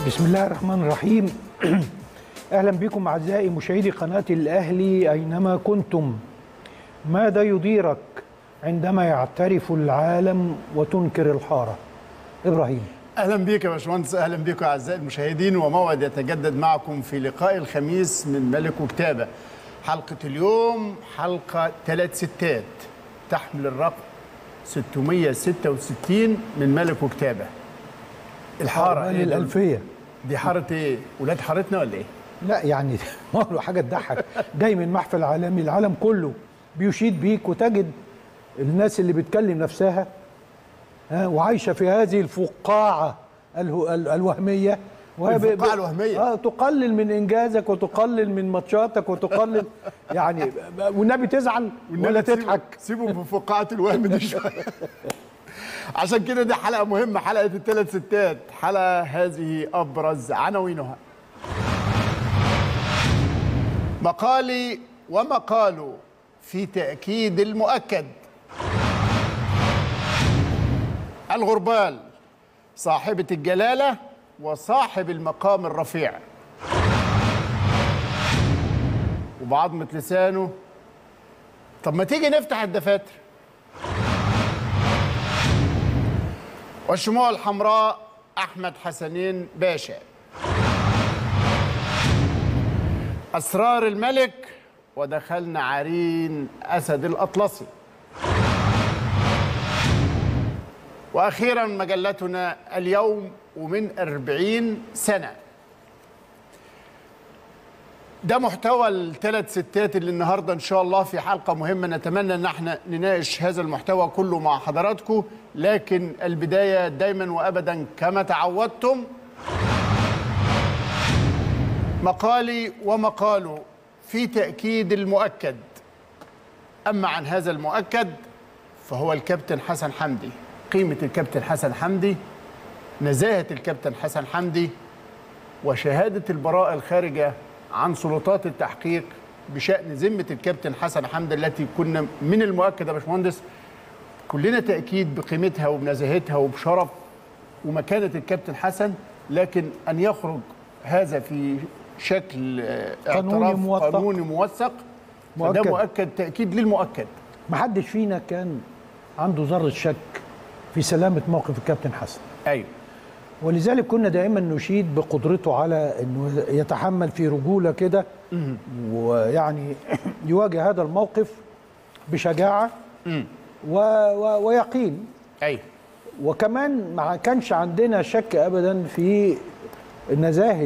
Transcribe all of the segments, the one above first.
بسم الله الرحمن الرحيم اهلا بكم اعزائي مشاهدي قناه الاهلي اينما كنتم ماذا يضيرك عندما يعترف العالم وتنكر الحاره ابراهيم اهلا بيك يا باشمهندس اهلا بيكم اعزائي المشاهدين وموعد يتجدد معكم في لقاء الخميس من ملك وكتابه حلقه اليوم حلقه ثلاث ستات تحمل الرقم 666 من ملك وكتابه الحاره إيه ايه دول؟ الالفيه دي حاره ايه ولاد حارتنا ولا ايه لا يعني ما هو حاجه تضحك جاي من محفل عالمي العالم كله بيشيد بيك وتجد الناس اللي بتكلم نفسها ها وعايشه في هذه الفقاعه اله- ال- الوهميه وهي ب- الفقاعة ب- الوهمية. اه تقلل من انجازك وتقلل من ماتشاتك وتقلل يعني والنبي تزعل ولا والنبي سيبه- تضحك سيبه في فقاعه الوهم دي شويه عشان كده دي حلقه مهمه حلقه الثلاث ستات حلقه هذه ابرز عناوينها مقالي ومقال في تاكيد المؤكد الغربال صاحبه الجلاله وصاحب المقام الرفيع وبعضمه لسانه طب ما تيجي نفتح الدفاتر والشموع الحمراء احمد حسنين باشا اسرار الملك ودخلنا عرين اسد الاطلسي واخيرا مجلتنا اليوم ومن أربعين سنه ده محتوى الثلاث ستات اللي النهارده ان شاء الله في حلقه مهمه نتمنى ان احنا نناقش هذا المحتوى كله مع حضراتكم لكن البدايه دايما وابدا كما تعودتم مقالي ومقاله في تاكيد المؤكد اما عن هذا المؤكد فهو الكابتن حسن حمدي قيمه الكابتن حسن حمدي نزاهه الكابتن حسن حمدي وشهادة البراءة الخارجة عن سلطات التحقيق بشأن ذمة الكابتن حسن حمد التي كنا من المؤكد يا باشمهندس كلنا تأكيد بقيمتها وبنزاهتها وبشرف ومكانة الكابتن حسن لكن أن يخرج هذا في شكل آه، قانوني اعتراف موثق. قانوني موثق فده مؤكد. مؤكد تأكيد للمؤكد محدش فينا كان عنده ذره شك في سلامه موقف الكابتن حسن أيوه ولذلك كنا دائما نشيد بقدرته على انه يتحمل في رجوله كده ويعني يواجه هذا الموقف بشجاعه و و ويقين أيوه وكمان ما كانش عندنا شك ابدا في نزاهه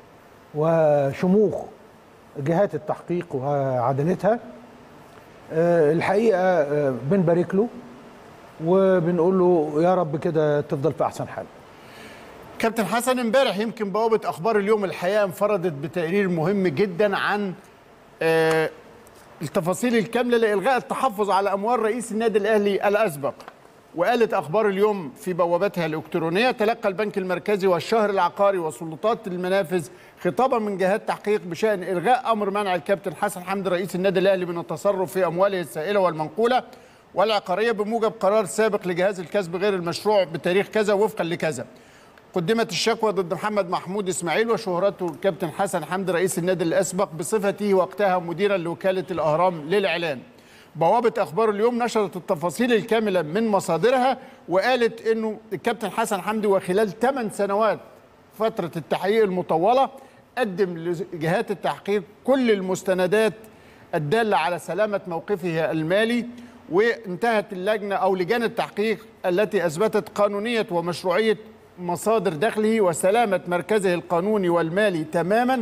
وشموخ جهات التحقيق وعدالتها آه، الحقيقه آه، بنبارك له وبنقول له يا رب كده تفضل في احسن حال كابتن حسن امبارح يمكن بوابة أخبار اليوم الحقيقة انفردت بتقرير مهم جدا عن آه، التفاصيل الكاملة لإلغاء التحفظ على أموال رئيس النادي الأهلي الأسبق وقالت أخبار اليوم في بوابتها الإلكترونية تلقى البنك المركزي والشهر العقاري وسلطات المنافذ خطابا من جهات تحقيق بشأن إلغاء أمر منع الكابتن حسن حمدي رئيس النادي الأهلي من التصرف في أمواله السائلة والمنقولة والعقارية بموجب قرار سابق لجهاز الكسب غير المشروع بتاريخ كذا وفقا لكذا قدمت الشكوى ضد محمد محمود اسماعيل وشهرته الكابتن حسن حمدي رئيس النادي الاسبق بصفته وقتها مديرا لوكاله الاهرام للاعلان. بوابه اخبار اليوم نشرت التفاصيل الكامله من مصادرها وقالت انه الكابتن حسن حمدي وخلال 8 سنوات فتره التحقيق المطوله قدم لجهات التحقيق كل المستندات الدالة على سلامة موقفه المالي وانتهت اللجنة أو لجان التحقيق التي أثبتت قانونية ومشروعية مصادر دخله وسلامة مركزه القانوني والمالي تماما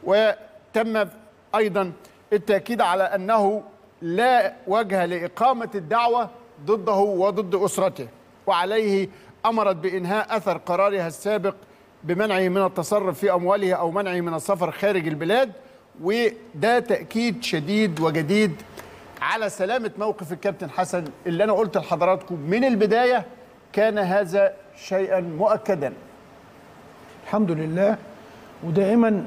وتم أيضا التأكيد على أنه لا وجه لإقامة الدعوة ضده وضد أسرته وعليه أمرت بإنهاء أثر قرارها السابق بمنعه من التصرف في أمواله أو منعه من السفر خارج البلاد وده تأكيد شديد وجديد على سلامة موقف الكابتن حسن اللي أنا قلت لحضراتكم من البداية كان هذا شيئا مؤكدا الحمد لله ودائما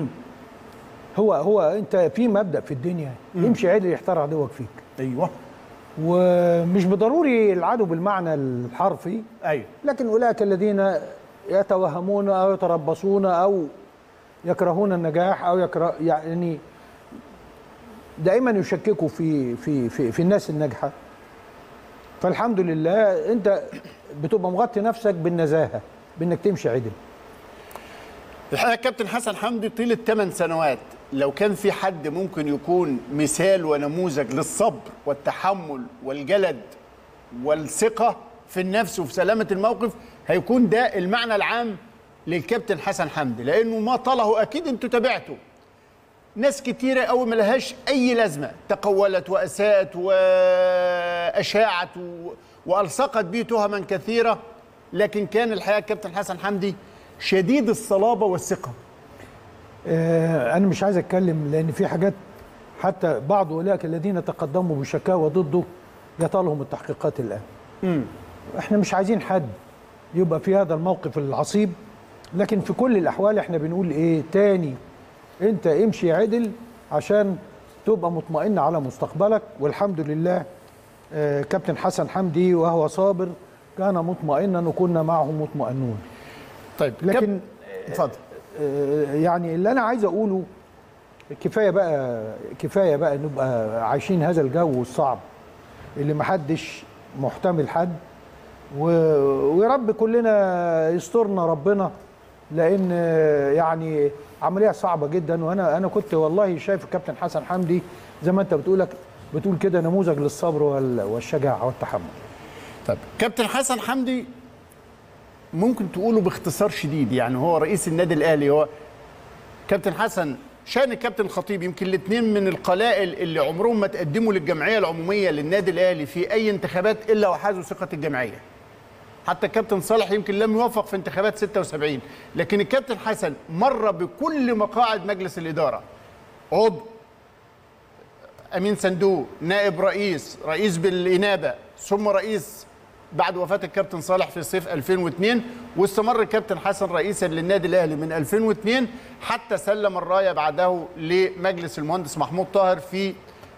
هو هو انت في مبدا في الدنيا يمشي عدل يحتار عدوك فيك أيوه ومش بضروري العدو بالمعنى الحرفي أيوه لكن اولئك الذين يتوهمون او يتربصون او يكرهون النجاح او يكره يعني دائما يشككوا في في في, في الناس الناجحه فالحمد لله انت بتبقى مغطي نفسك بالنزاهه بانك تمشي عدل الحقيقه كابتن حسن حمدي طيله 8 سنوات لو كان في حد ممكن يكون مثال ونموذج للصبر والتحمل والجلد والثقه في النفس وفي سلامه الموقف هيكون ده المعنى العام للكابتن حسن حمدي لانه ما طاله اكيد انتوا تابعتوا ناس كتيرة قوي ما لهاش أي لازمة تقولت وأساءت وأشاعت و... وألصقت به تهما كثيرة لكن كان الحقيقة كابتن حسن حمدي شديد الصلابة والثقة آه، انا مش عايز اتكلم لان في حاجات حتى بعض اولئك الذين تقدموا بشكاوى ضده يطالهم التحقيقات الان احنا مش عايزين حد يبقى في هذا الموقف العصيب لكن في كل الاحوال احنا بنقول ايه تاني انت امشي عدل عشان تبقى مطمئن على مستقبلك والحمد لله آه، كابتن حسن حمدي وهو صابر كان مطمئنا وكنا معه مطمئنون طيب لكن كاب- اتفضل آه، يعني اللي انا عايز اقوله كفايه بقى كفايه بقى نبقى عايشين هذا الجو الصعب اللي محدش محتمل حد و... ويا رب كلنا يسترنا ربنا لان آه، يعني عمليه صعبه جدا وانا انا كنت والله شايف الكابتن حسن حمدي زي ما انت بتقولك بتقول كده نموذج للصبر وال... والشجاعه والتحمل طيب كابتن حسن حمدي ممكن تقوله باختصار شديد يعني هو رئيس النادي الاهلي هو كابتن حسن شان الكابتن الخطيب يمكن الاثنين من القلائل اللي عمرهم ما تقدموا للجمعيه العموميه للنادي الاهلي في اي انتخابات الا وحازوا ثقه الجمعيه حتى الكابتن صالح يمكن لم يوفق في انتخابات 76 لكن الكابتن حسن مر بكل مقاعد مجلس الاداره عضو امين صندوق نائب رئيس رئيس بالانابه ثم رئيس بعد وفاه الكابتن صالح في صيف 2002 واستمر الكابتن حسن رئيسا للنادي الاهلي من 2002 حتى سلم الرايه بعده لمجلس المهندس محمود طاهر في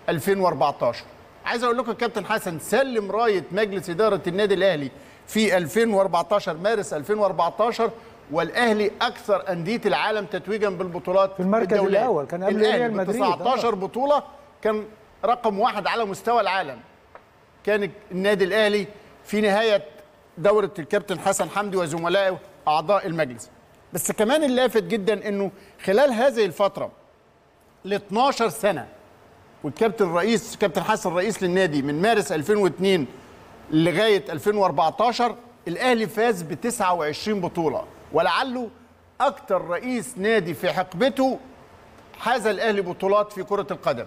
2014 عايز اقول لكم الكابتن حسن سلم رايه مجلس اداره النادي الاهلي في 2014 مارس 2014 والاهلي اكثر انديه العالم تتويجا بالبطولات في المركز الدولية. الأول، كان قبل الأهلي ريال ب مدريد. 19 بطوله كان رقم واحد على مستوى العالم كان النادي الاهلي في نهايه دوره الكابتن حسن حمدي وزملائه اعضاء المجلس بس كمان اللافت جدا انه خلال هذه الفتره ل 12 سنه والكابتن رئيس كابتن حسن رئيس للنادي من مارس 2002 لغايه 2014 الاهلي فاز ب 29 بطوله ولعله اكثر رئيس نادي في حقبته حاز الاهلي بطولات في كره القدم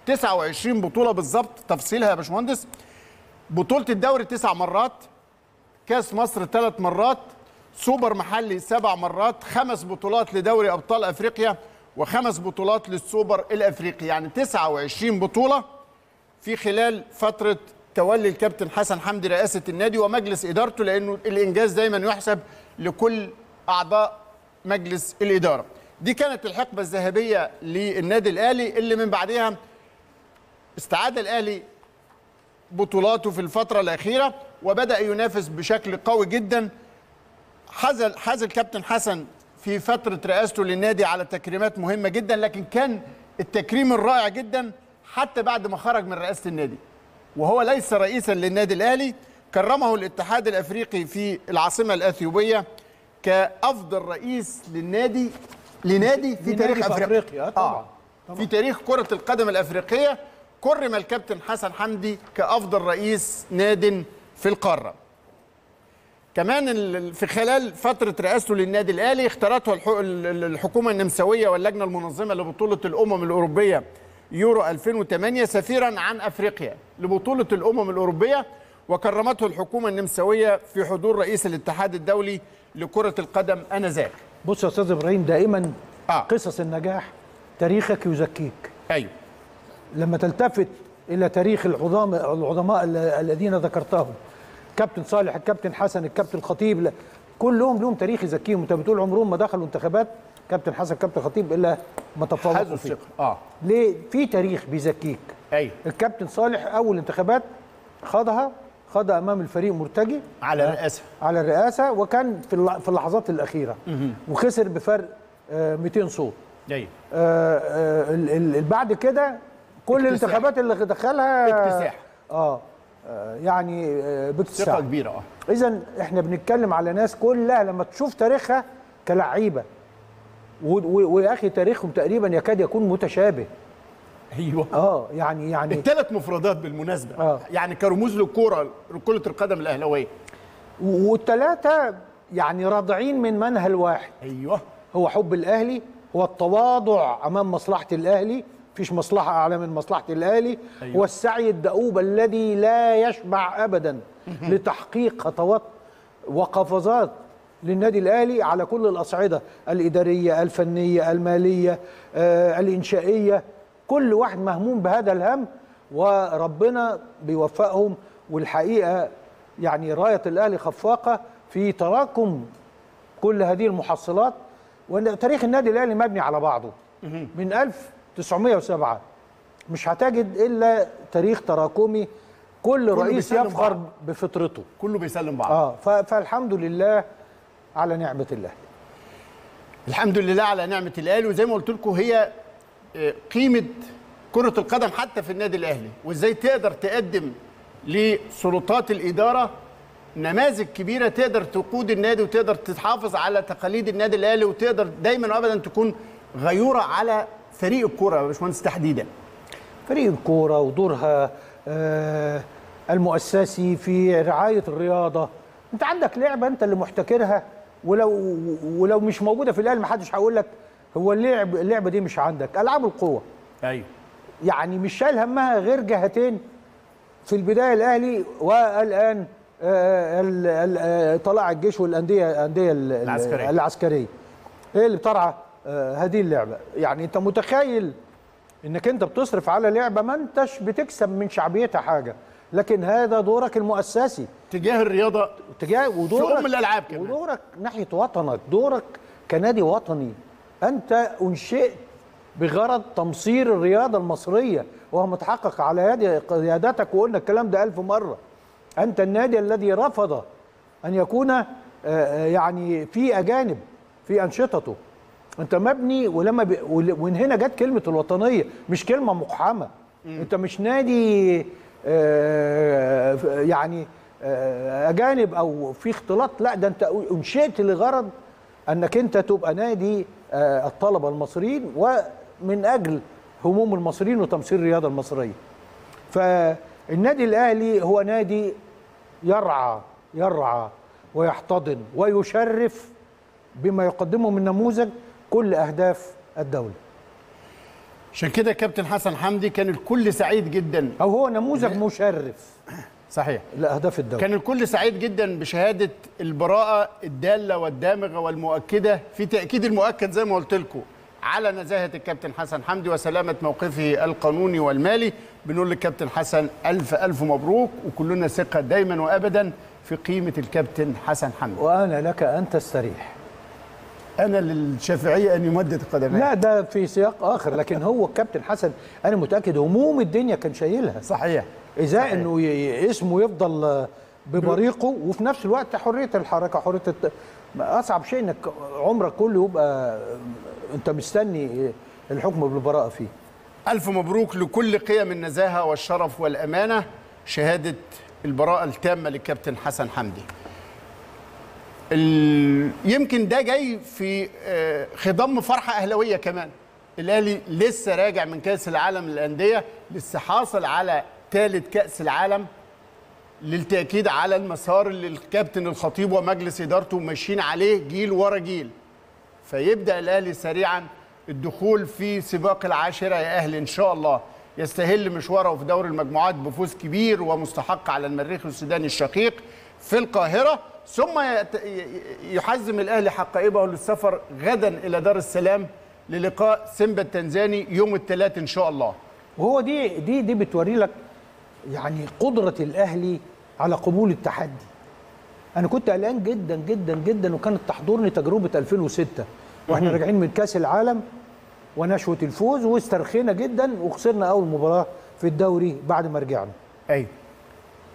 29 بطوله بالظبط تفصيلها يا باشمهندس بطوله الدوري تسع مرات كاس مصر ثلاث مرات سوبر محلي سبع مرات خمس بطولات لدوري ابطال افريقيا وخمس بطولات للسوبر الافريقي يعني 29 بطوله في خلال فتره تولي الكابتن حسن حمدي رئاسه النادي ومجلس ادارته لانه الانجاز دايما يحسب لكل اعضاء مجلس الاداره. دي كانت الحقبه الذهبيه للنادي الاهلي اللي من بعدها استعاد الاهلي بطولاته في الفتره الاخيره وبدا ينافس بشكل قوي جدا حاز حاز الكابتن حسن في فتره رئاسته للنادي على تكريمات مهمه جدا لكن كان التكريم الرائع جدا حتى بعد ما خرج من رئاسه النادي وهو ليس رئيسا للنادي الاهلي كرمه الاتحاد الافريقي في العاصمه الاثيوبيه كافضل رئيس للنادي لنادي في لنادي تاريخ في افريقيا أفريقيا، آه طبعاً. في تاريخ كره القدم الافريقيه كرم الكابتن حسن حمدي كافضل رئيس ناد في القاره كمان ال- في خلال فترة رئاسته للنادي الأهلي اختارته الح- ال- الحكومة النمساوية واللجنة المنظمة لبطولة الأمم الأوروبية يورو 2008 سفيرا عن أفريقيا لبطولة الأمم الأوروبية وكرمته الحكومة النمساوية في حضور رئيس الاتحاد الدولي لكرة القدم آنذاك بص يا استاذ ابراهيم دائما آه. قصص النجاح تاريخك يزكيك أيوه لما تلتفت الى تاريخ العظماء العظماء ال- الذين ذكرتهم كابتن صالح الكابتن حسن الكابتن الخطيب لا، كلهم لهم تاريخ يزكيهم انت بتقول عمرهم ما دخلوا انتخابات كابتن حسن كابتن خطيب الا ما حازوا تفوقوا فيه الثقة اه ليه في تاريخ بيزكيك أيوه الكابتن صالح اول انتخابات خاضها خاضها امام الفريق مرتجي على الرئاسه على الرئاسه وكان في الل- في اللحظات الاخيره وخسر بفرق آه، 200 صوت ايوه آه، آه، ال- ال- ال- بعد كده كل اكتساح. الانتخابات اللي دخلها اكتساح. اه آه، يعني آه، باكتساح ثقه كبيره اه اذا احنا بنتكلم على ناس كلها لما تشوف تاريخها كلعيبه و- و- ويا اخي تاريخهم تقريبا يكاد يكون متشابه ايوه اه يعني يعني الثلاث مفردات بالمناسبه آه. يعني كرموز للكوره لكره القدم الاهلاويه والثلاثه يعني راضعين من منهل واحد ايوه هو حب الاهلي هو التواضع امام مصلحه الاهلي مفيش مصلحه اعلى من مصلحه الاهلي أيوة. هو السعي الدؤوب الذي لا يشبع ابدا لتحقيق خطوات وقفزات للنادي الاهلي على كل الاصعده الاداريه الفنيه الماليه آه، الانشائيه كل واحد مهموم بهذا الهم وربنا بيوفقهم والحقيقه يعني رايه الاهلي خفاقه في تراكم كل هذه المحصلات وان تاريخ النادي الاهلي مبني على بعضه من 1907 مش هتجد الا تاريخ تراكمي كل رئيس بيسلم يفخر بعض. بفطرته كله بيسلم بعض اه ف- فالحمد لله على نعمه الله الحمد لله على نعمه الاهلي وزي ما قلت لكم هي آه، قيمه كره القدم حتى في النادي الاهلي وازاي تقدر تقدم لسلطات الاداره نماذج كبيره تقدر تقود النادي وتقدر تحافظ على تقاليد النادي الاهلي وتقدر دايما وابدا تكون غيوره على فريق الكوره يا باشمهندس تحديدا فريق الكوره ودورها آه المؤسسي في رعايه الرياضه انت عندك لعبه انت اللي محتكرها ولو ولو مش موجوده في الاهلي محدش هيقول لك هو اللعب اللعبه دي مش عندك العاب القوه ايوه يعني مش شايل همها غير جهتين في البدايه الاهلي والان آه، ال- ال- آه، طلع الجيش والانديه الانديه ال- ال- العسكرية. العسكريه هي اللي بترعى آه، هذه اللعبه يعني انت متخيل انك انت بتصرف على لعبه ما انتش بتكسب من شعبيتها حاجه لكن هذا دورك المؤسسي تجاه الرياضه تجاه ودورك في أم الألعاب كمان. ودورك ناحيه وطنك دورك كنادي وطني انت انشئت بغرض تمصير الرياضه المصريه وهو متحقق على يد قيادتك وقلنا الكلام ده ألف مره انت النادي الذي رفض ان يكون آه، آه، يعني في اجانب في انشطته انت مبني ولما ب... ول- ومن هنا جت كلمه الوطنيه مش كلمه مقحمه انت مش نادي آه، ف- يعني آه، اجانب او في اختلاط لا ده انت انشئت لغرض انك انت تبقى نادي آه، الطلبه المصريين ومن اجل هموم المصريين وتمصير الرياضه المصريه فالنادي الاهلي هو نادي يرعى يرعى ويحتضن ويشرف بما يقدمه من نموذج كل اهداف الدوله عشان كده كابتن حسن حمدي كان الكل سعيد جدا او هو نموذج مشرف صحيح لاهداف الدوله كان الكل سعيد جدا بشهاده البراءه الداله والدامغه والمؤكده في تاكيد المؤكد زي ما قلت لكم على نزاهه الكابتن حسن حمدي وسلامه موقفه القانوني والمالي بنقول للكابتن حسن الف الف مبروك وكلنا ثقه دايما وابدا في قيمه الكابتن حسن حمدي وانا لك ان تستريح انا للشافعيه ان يمدد قدميه لا ده في سياق اخر لكن هو الكابتن حسن انا متاكد هموم الدنيا كان شايلها صحيح ازاي انه ي- اسمه يفضل آه، ببريقه وفي نفس الوقت حريه الحركه حريه الت... اصعب شيء انك عمرك كله يبقى آه، انت مستني الحكم بالبراءه فيه ألف مبروك لكل قيم النزاهة والشرف والأمانة شهادة البراءة التامة للكابتن حسن حمدي ال... يمكن ده جاي في آه، خضم فرحة أهلوية كمان الأهلي لسه راجع من كأس العالم للأندية لسه حاصل على ثالث كأس العالم للتأكيد على المسار اللي الكابتن الخطيب ومجلس إدارته ماشيين عليه جيل ورا جيل فيبدا الاهلي سريعا الدخول في سباق العاشره يا اهلي ان شاء الله يستهل مشواره في دور المجموعات بفوز كبير ومستحق على المريخ السوداني الشقيق في القاهره ثم يت- ي- يحزم الاهلي حقائبه للسفر غدا الى دار السلام للقاء سيمبا التنزاني يوم الثلاث ان شاء الله وهو دي دي دي بتوري لك يعني قدره الاهلي على قبول التحدي انا كنت قلقان جدا جدا جدا وكانت تحضرني تجربه 2006 واحنا راجعين من كاس العالم ونشوه الفوز واسترخينا جدا وخسرنا اول مباراه في الدوري بعد ما رجعنا ايوه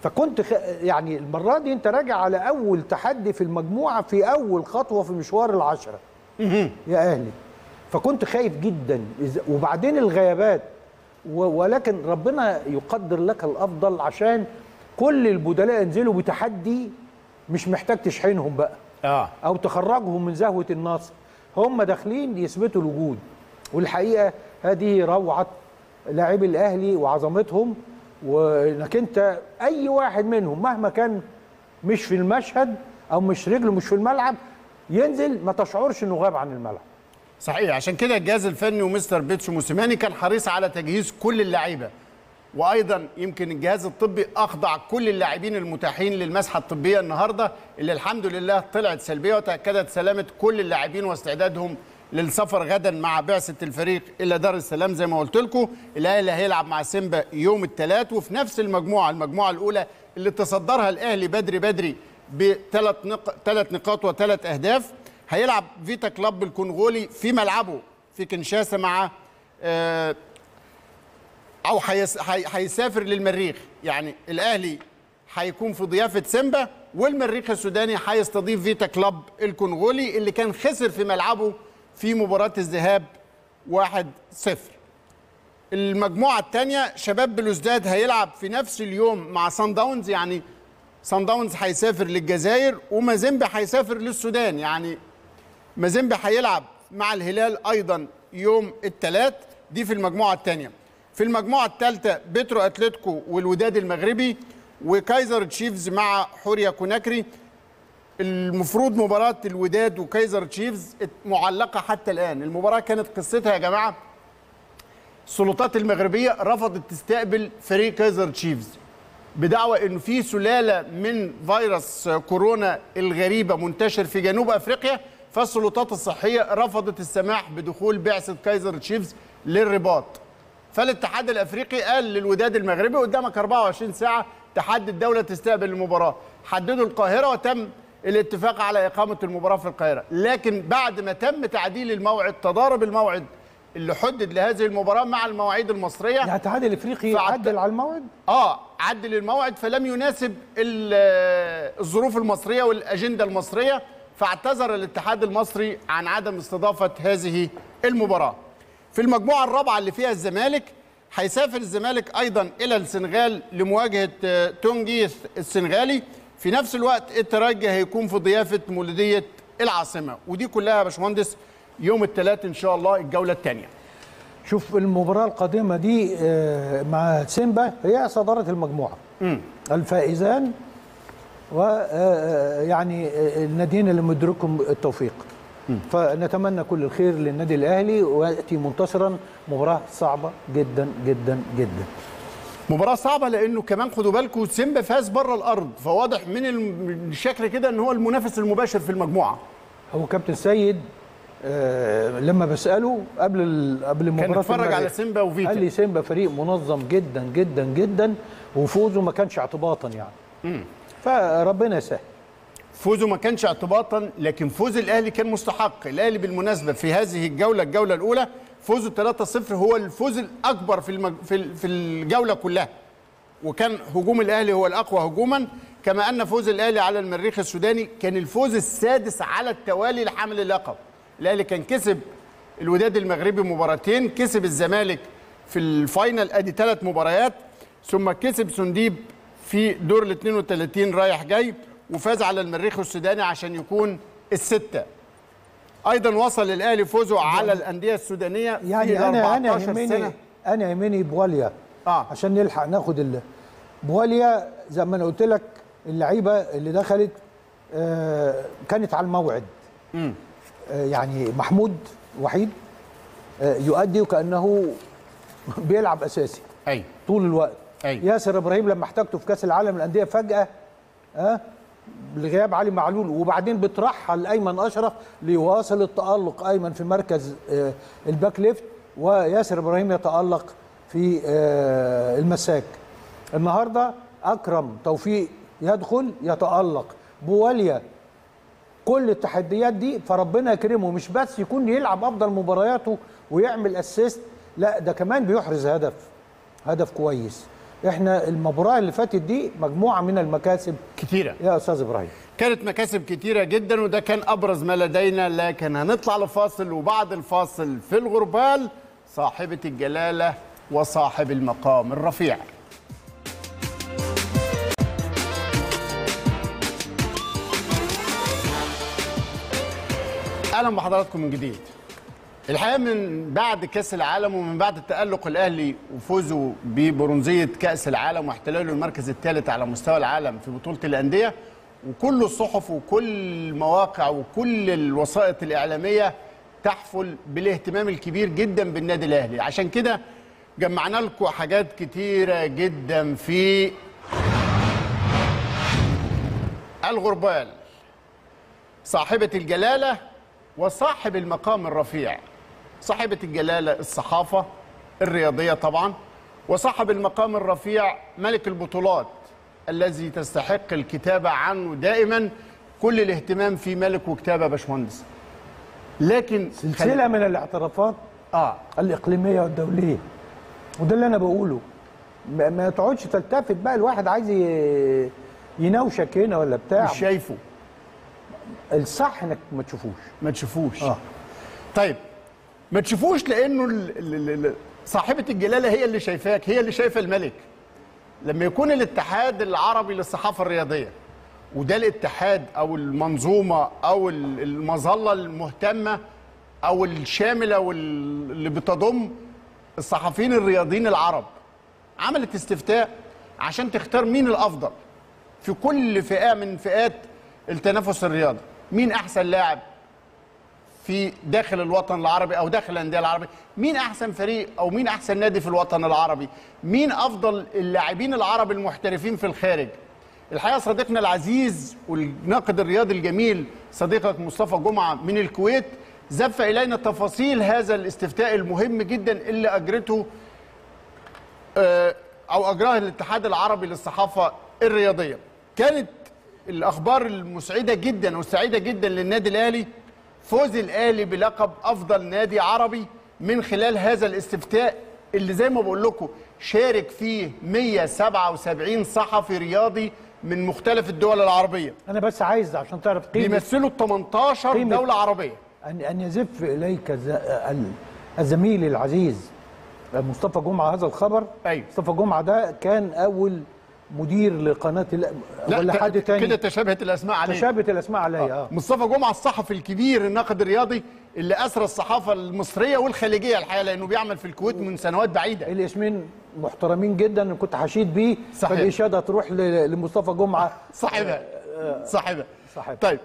فكنت خ... يعني المره دي انت راجع على اول تحدي في المجموعه في اول خطوه في مشوار العشره يا اهلي فكنت خايف جدا إذا- وبعدين الغيابات و... ولكن ربنا يقدر لك الافضل عشان كل البدلاء ينزلوا بتحدي مش محتاج تشحنهم بقى اه او تخرجهم من زهوه النصر هم داخلين يثبتوا الوجود والحقيقه هذه روعه لاعبي الاهلي وعظمتهم وانك انت اي واحد منهم مهما كان مش في المشهد او مش رجله مش في الملعب ينزل ما تشعرش انه غاب عن الملعب صحيح عشان كده الجهاز الفني ومستر بيتسو موسيماني كان حريص على تجهيز كل اللعيبه وايضا يمكن الجهاز الطبي اخضع كل اللاعبين المتاحين للمسحه الطبيه النهارده اللي الحمد لله طلعت سلبيه وتاكدت سلامه كل اللاعبين واستعدادهم للسفر غدا مع بعثه الفريق الى دار السلام زي ما قلت لكم الاهلي هيلعب مع سيمبا يوم الثلاث وفي نفس المجموعه المجموعه الاولى اللي تصدرها الاهلي بدري بدري بثلاث نق... ثلاث نقاط وثلاث اهداف هيلعب فيتا كلاب الكونغولي في ملعبه في كنشاسه مع آه او هيس- هي- هيسافر للمريخ يعني الاهلي هيكون في ضيافه سيمبا والمريخ السوداني هيستضيف فيتا كلاب الكونغولي اللي كان خسر في ملعبه في مباراه الذهاب 1-0 المجموعه الثانيه شباب بلوزداد هيلعب في نفس اليوم مع سان داونز يعني سان داونز هيسافر للجزائر ومازيمبي هيسافر للسودان يعني مازيمبي هيلعب مع الهلال ايضا يوم الثلاث دي في المجموعه الثانيه في المجموعه الثالثه بيترو اتلتيكو والوداد المغربي وكايزر تشيفز مع حوريا كوناكري المفروض مباراه الوداد وكايزر تشيفز معلقه حتى الان المباراه كانت قصتها يا جماعه السلطات المغربيه رفضت تستقبل فريق كايزر تشيفز بدعوى انه في سلاله من فيروس كورونا الغريبه منتشر في جنوب افريقيا فالسلطات الصحيه رفضت السماح بدخول بعثه كايزر تشيفز للرباط فالاتحاد الافريقي قال للوداد المغربي قدامك 24 ساعه تحدد الدوله تستقبل المباراه حددوا القاهره وتم الاتفاق على اقامه المباراه في القاهره لكن بعد ما تم تعديل الموعد تضارب الموعد اللي حدد لهذه المباراه مع المواعيد المصريه يعني الاتحاد الافريقي فعد- عدل على الموعد اه عدل الموعد فلم يناسب ال- الظروف المصريه والاجنده المصريه فاعتذر الاتحاد المصري عن عدم استضافه هذه المباراه. في المجموعه الرابعه اللي فيها الزمالك هيسافر الزمالك ايضا الى السنغال لمواجهه آه، تونجي السنغالي في نفس الوقت الترجي هيكون في ضيافه مولوديه العاصمه ودي كلها يا باشمهندس يوم الثلاث ان شاء الله الجوله الثانيه. شوف المباراة القادمة دي آه، مع سيمبا هي صدارة المجموعة الفائزان ويعني الناديين اللي مدركهم التوفيق فنتمنى كل الخير للنادي الأهلي ويأتي منتصرا مباراة صعبة جدا جدا جدا مباراة صعبة لأنه كمان خدوا بالكم سيمبا فاز بره الأرض فواضح من الم- من الشكل كده إن هو المنافس المباشر في المجموعة هو كابتن سيد آه، لما بسأله قبل ال- قبل المباراة اتفرج المغرب، على سيمبا وفيتا. قال لي سيمبا فريق منظم جدا جدا جدا وفوزه ما كانش اعتباطا يعني فربنا يسهل فوزه ما كانش اعتباطا لكن فوز الأهلي كان مستحق الأهلي بالمناسبة في هذه الجولة الجولة الأولى فوزه 3-0 هو الفوز الأكبر في المج... في ال- في الجولة كلها وكان هجوم الأهلي هو الأقوى هجوما كما أن فوز الأهلي على المريخ السوداني كان الفوز السادس على التوالي لحامل اللقب الأهلي كان كسب الوداد المغربي مباراتين كسب الزمالك في الفاينل ادي ثلاث مباريات ثم كسب سنديب في دور ال 32 رايح جاي وفاز على المريخ السوداني عشان يكون الستة ايضا وصل الاهلي فوزه على الانديه السودانيه في يعني انا انا 14 يهمني سنه انا يهمني بواليا آه. عشان نلحق ناخد ال بواليا زي ما انا قلت لك اللعيبه اللي دخلت آه كانت على الموعد آه يعني محمود وحيد آه يؤدي وكانه بيلعب اساسي اي طول الوقت أيوة. ياسر ابراهيم لما احتاجته في كاس العالم للانديه فجاه ها لغياب علي معلول وبعدين بترحل ايمن اشرف ليواصل التالق ايمن في مركز آه، الباك ليفت وياسر ابراهيم يتالق في آه، المساك النهارده اكرم توفيق يدخل يتالق بواليا كل التحديات دي فربنا يكرمه مش بس يكون يلعب افضل مبارياته ويعمل اسيست لا ده كمان بيحرز هدف هدف كويس احنا المباراه اللي فاتت دي مجموعه من المكاسب كتيره يا استاذ ابراهيم كانت مكاسب كتيرة جدا وده كان أبرز ما لدينا لكن هنطلع لفاصل وبعد الفاصل في الغربال صاحبة الجلالة وصاحب المقام الرفيع أهلا بحضراتكم من جديد الحقيقة من بعد كأس العالم ومن بعد التألق الأهلي وفوزه ببرونزية كأس العالم واحتلاله المركز الثالث على مستوى العالم في بطولة الأندية وكل الصحف وكل المواقع وكل الوسائط الإعلامية تحفل بالاهتمام الكبير جدا بالنادي الأهلي عشان كده جمعنا لكم حاجات كتيرة جدا في الغربال صاحبة الجلالة وصاحب المقام الرفيع صاحبة الجلالة الصحافة الرياضية طبعا وصاحب المقام الرفيع ملك البطولات الذي تستحق الكتابة عنه دائما كل الاهتمام في ملك وكتابة يا باشمهندس لكن سلسله من الاعترافات اه الاقليميه والدوليه وده اللي انا بقوله ما, ما تقعدش تلتفت بقى الواحد عايز ي- يناوشك هنا ولا بتاع مش شايفه الصح انك ما تشوفوش ما تشوفوش اه طيب ما تشوفوش لانه ال- ال- ال- صاحبة الجلالة هي اللي شايفاك هي اللي شايفة الملك لما يكون الاتحاد العربي للصحافة الرياضية وده الاتحاد او المنظومة او ال- المظلة المهتمة او الشاملة واللي بتضم الصحفيين الرياضيين العرب عملت استفتاء عشان تختار مين الافضل في كل فئة من فئات التنافس الرياضي مين احسن لاعب في داخل الوطن العربي او داخل الانديه العربي مين احسن فريق او مين احسن نادي في الوطن العربي مين افضل اللاعبين العرب المحترفين في الخارج الحقيقه صديقنا العزيز والناقد الرياضي الجميل صديقك مصطفى جمعه من الكويت زف الينا تفاصيل هذا الاستفتاء المهم جدا اللي اجرته آه، او اجراه الاتحاد العربي للصحافه الرياضيه كانت الاخبار المسعده جدا والسعيده جدا للنادي الاهلي فوز الاهلي بلقب افضل نادي عربي من خلال هذا الاستفتاء اللي زي ما بقول لكم شارك فيه 177 صحفي رياضي من مختلف الدول العربيه انا بس عايز عشان تعرف قيمه بيمثلوا 18 قيمة- دوله عربيه ان ان يزف اليك الز- ال- الزميل العزيز مصطفى جمعه هذا الخبر أيوة. مصطفى جمعه ده كان اول مدير لقناه ال- ولا ت- حد تاني كده تشابهت الاسماء عليه تشابت الاسماء عليا اه مصطفى جمعه الصحفي الكبير الناقد الرياضي اللي اسرى الصحافه المصريه والخليجيه الحقيقه لانه بيعمل في الكويت من سنوات بعيده الاسمين محترمين جدا كنت حشيد بيه صحيح. فالاشاده تروح ل- لمصطفى جمعه صاحبها صاحبها صاحبها. طيب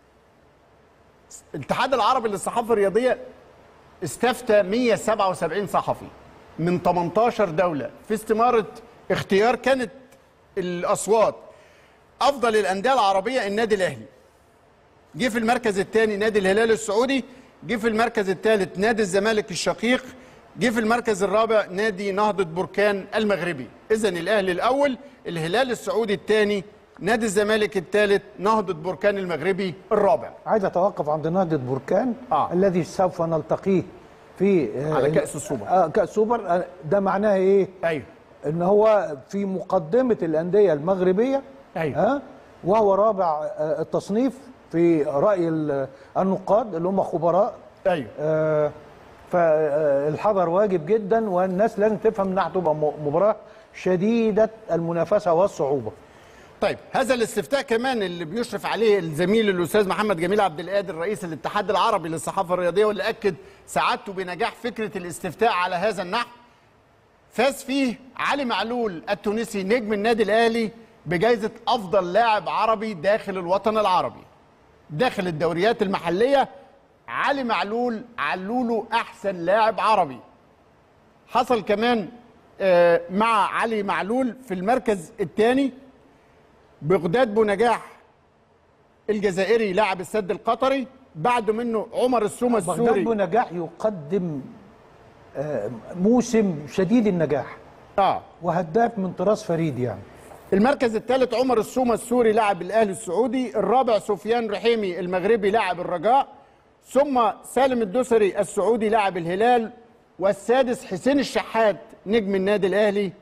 الاتحاد العربي للصحافه الرياضيه استفتى 177 صحفي من 18 دوله في استماره اختيار كانت الاصوات افضل الانديه العربيه النادي الاهلي جه في المركز الثاني نادي الهلال السعودي جه في المركز الثالث نادي الزمالك الشقيق جه في المركز الرابع نادي نهضة بركان المغربي إذا الأهلي الأول الهلال السعودي الثاني نادي الزمالك الثالث نهضة بركان المغربي الرابع عايز اتوقف عند نهضه بركان آه. الذي سوف نلتقيه في آه، على كأس السوبر. آه كاس سوبر آه، ده معناه ايه أيوه ان هو في مقدمه الانديه المغربيه أيوة. ها وهو رابع آه، التصنيف في راي ال- النقاد اللي هم خبراء أيوه آه، فالحذر واجب جدا والناس لازم تفهم انها هتبقى م- مباراه شديده المنافسه والصعوبه طيب هذا الاستفتاء كمان اللي بيشرف عليه الزميل الاستاذ محمد جميل عبد القادر رئيس الاتحاد العربي للصحافه الرياضيه واللي اكد سعادته بنجاح فكره الاستفتاء على هذا النحو فاز فيه علي معلول التونسي نجم النادي الاهلي بجائزه افضل لاعب عربي داخل الوطن العربي داخل الدوريات المحليه علي معلول علوله احسن لاعب عربي حصل كمان آه، مع علي معلول في المركز الثاني بغداد بونجاح الجزائري لاعب السد القطري بعد منه عمر السومة بغداد السوري بنجاح يقدم آه، موسم شديد النجاح اه وهداف من طراز فريد يعني المركز الثالث عمر السومة السوري لاعب الاهلي السعودي الرابع سفيان رحيمي المغربي لاعب الرجاء ثم سالم الدوسري السعودي لاعب الهلال والسادس حسين الشحات نجم النادي الاهلي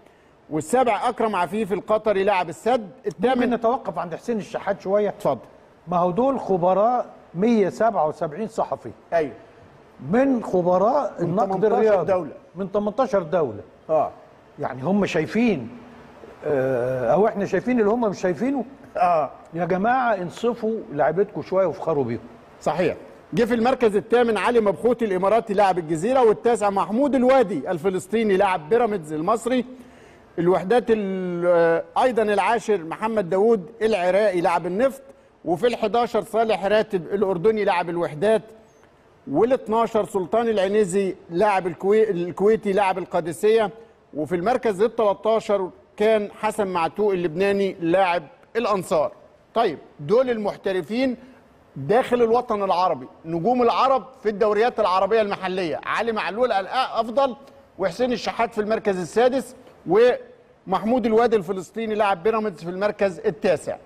والسابع اكرم عفيف القطري لاعب السد ممكن الثامن نتوقف عند حسين الشحات شويه اتفضل ما هو دول خبراء 177 صحفي ايوه من خبراء من النقد 18 الرياضي دولة. من 18 دوله اه يعني هم شايفين آه، او احنا شايفين اللي هم مش شايفينه اه يا جماعه انصفوا لعيبتكم شويه وافخروا بيهم صحيح جه في المركز الثامن علي مبخوتي الاماراتي لاعب الجزيره والتاسع محمود الوادي الفلسطيني لاعب بيراميدز المصري الوحدات ال- ايضا العاشر محمد داوود العراقي لاعب النفط وفي ال11 صالح راتب الاردني لاعب الوحدات وال12 سلطان العنيزي لاعب الكوي... الكويتي لاعب القادسيه وفي المركز ال13 كان حسن معتوق اللبناني لاعب الانصار طيب دول المحترفين داخل الوطن العربي نجوم العرب في الدوريات العربيه المحليه علي معلول افضل وحسين الشحات في المركز السادس ومحمود الوادي الفلسطيني لاعب بيراميدز في المركز التاسع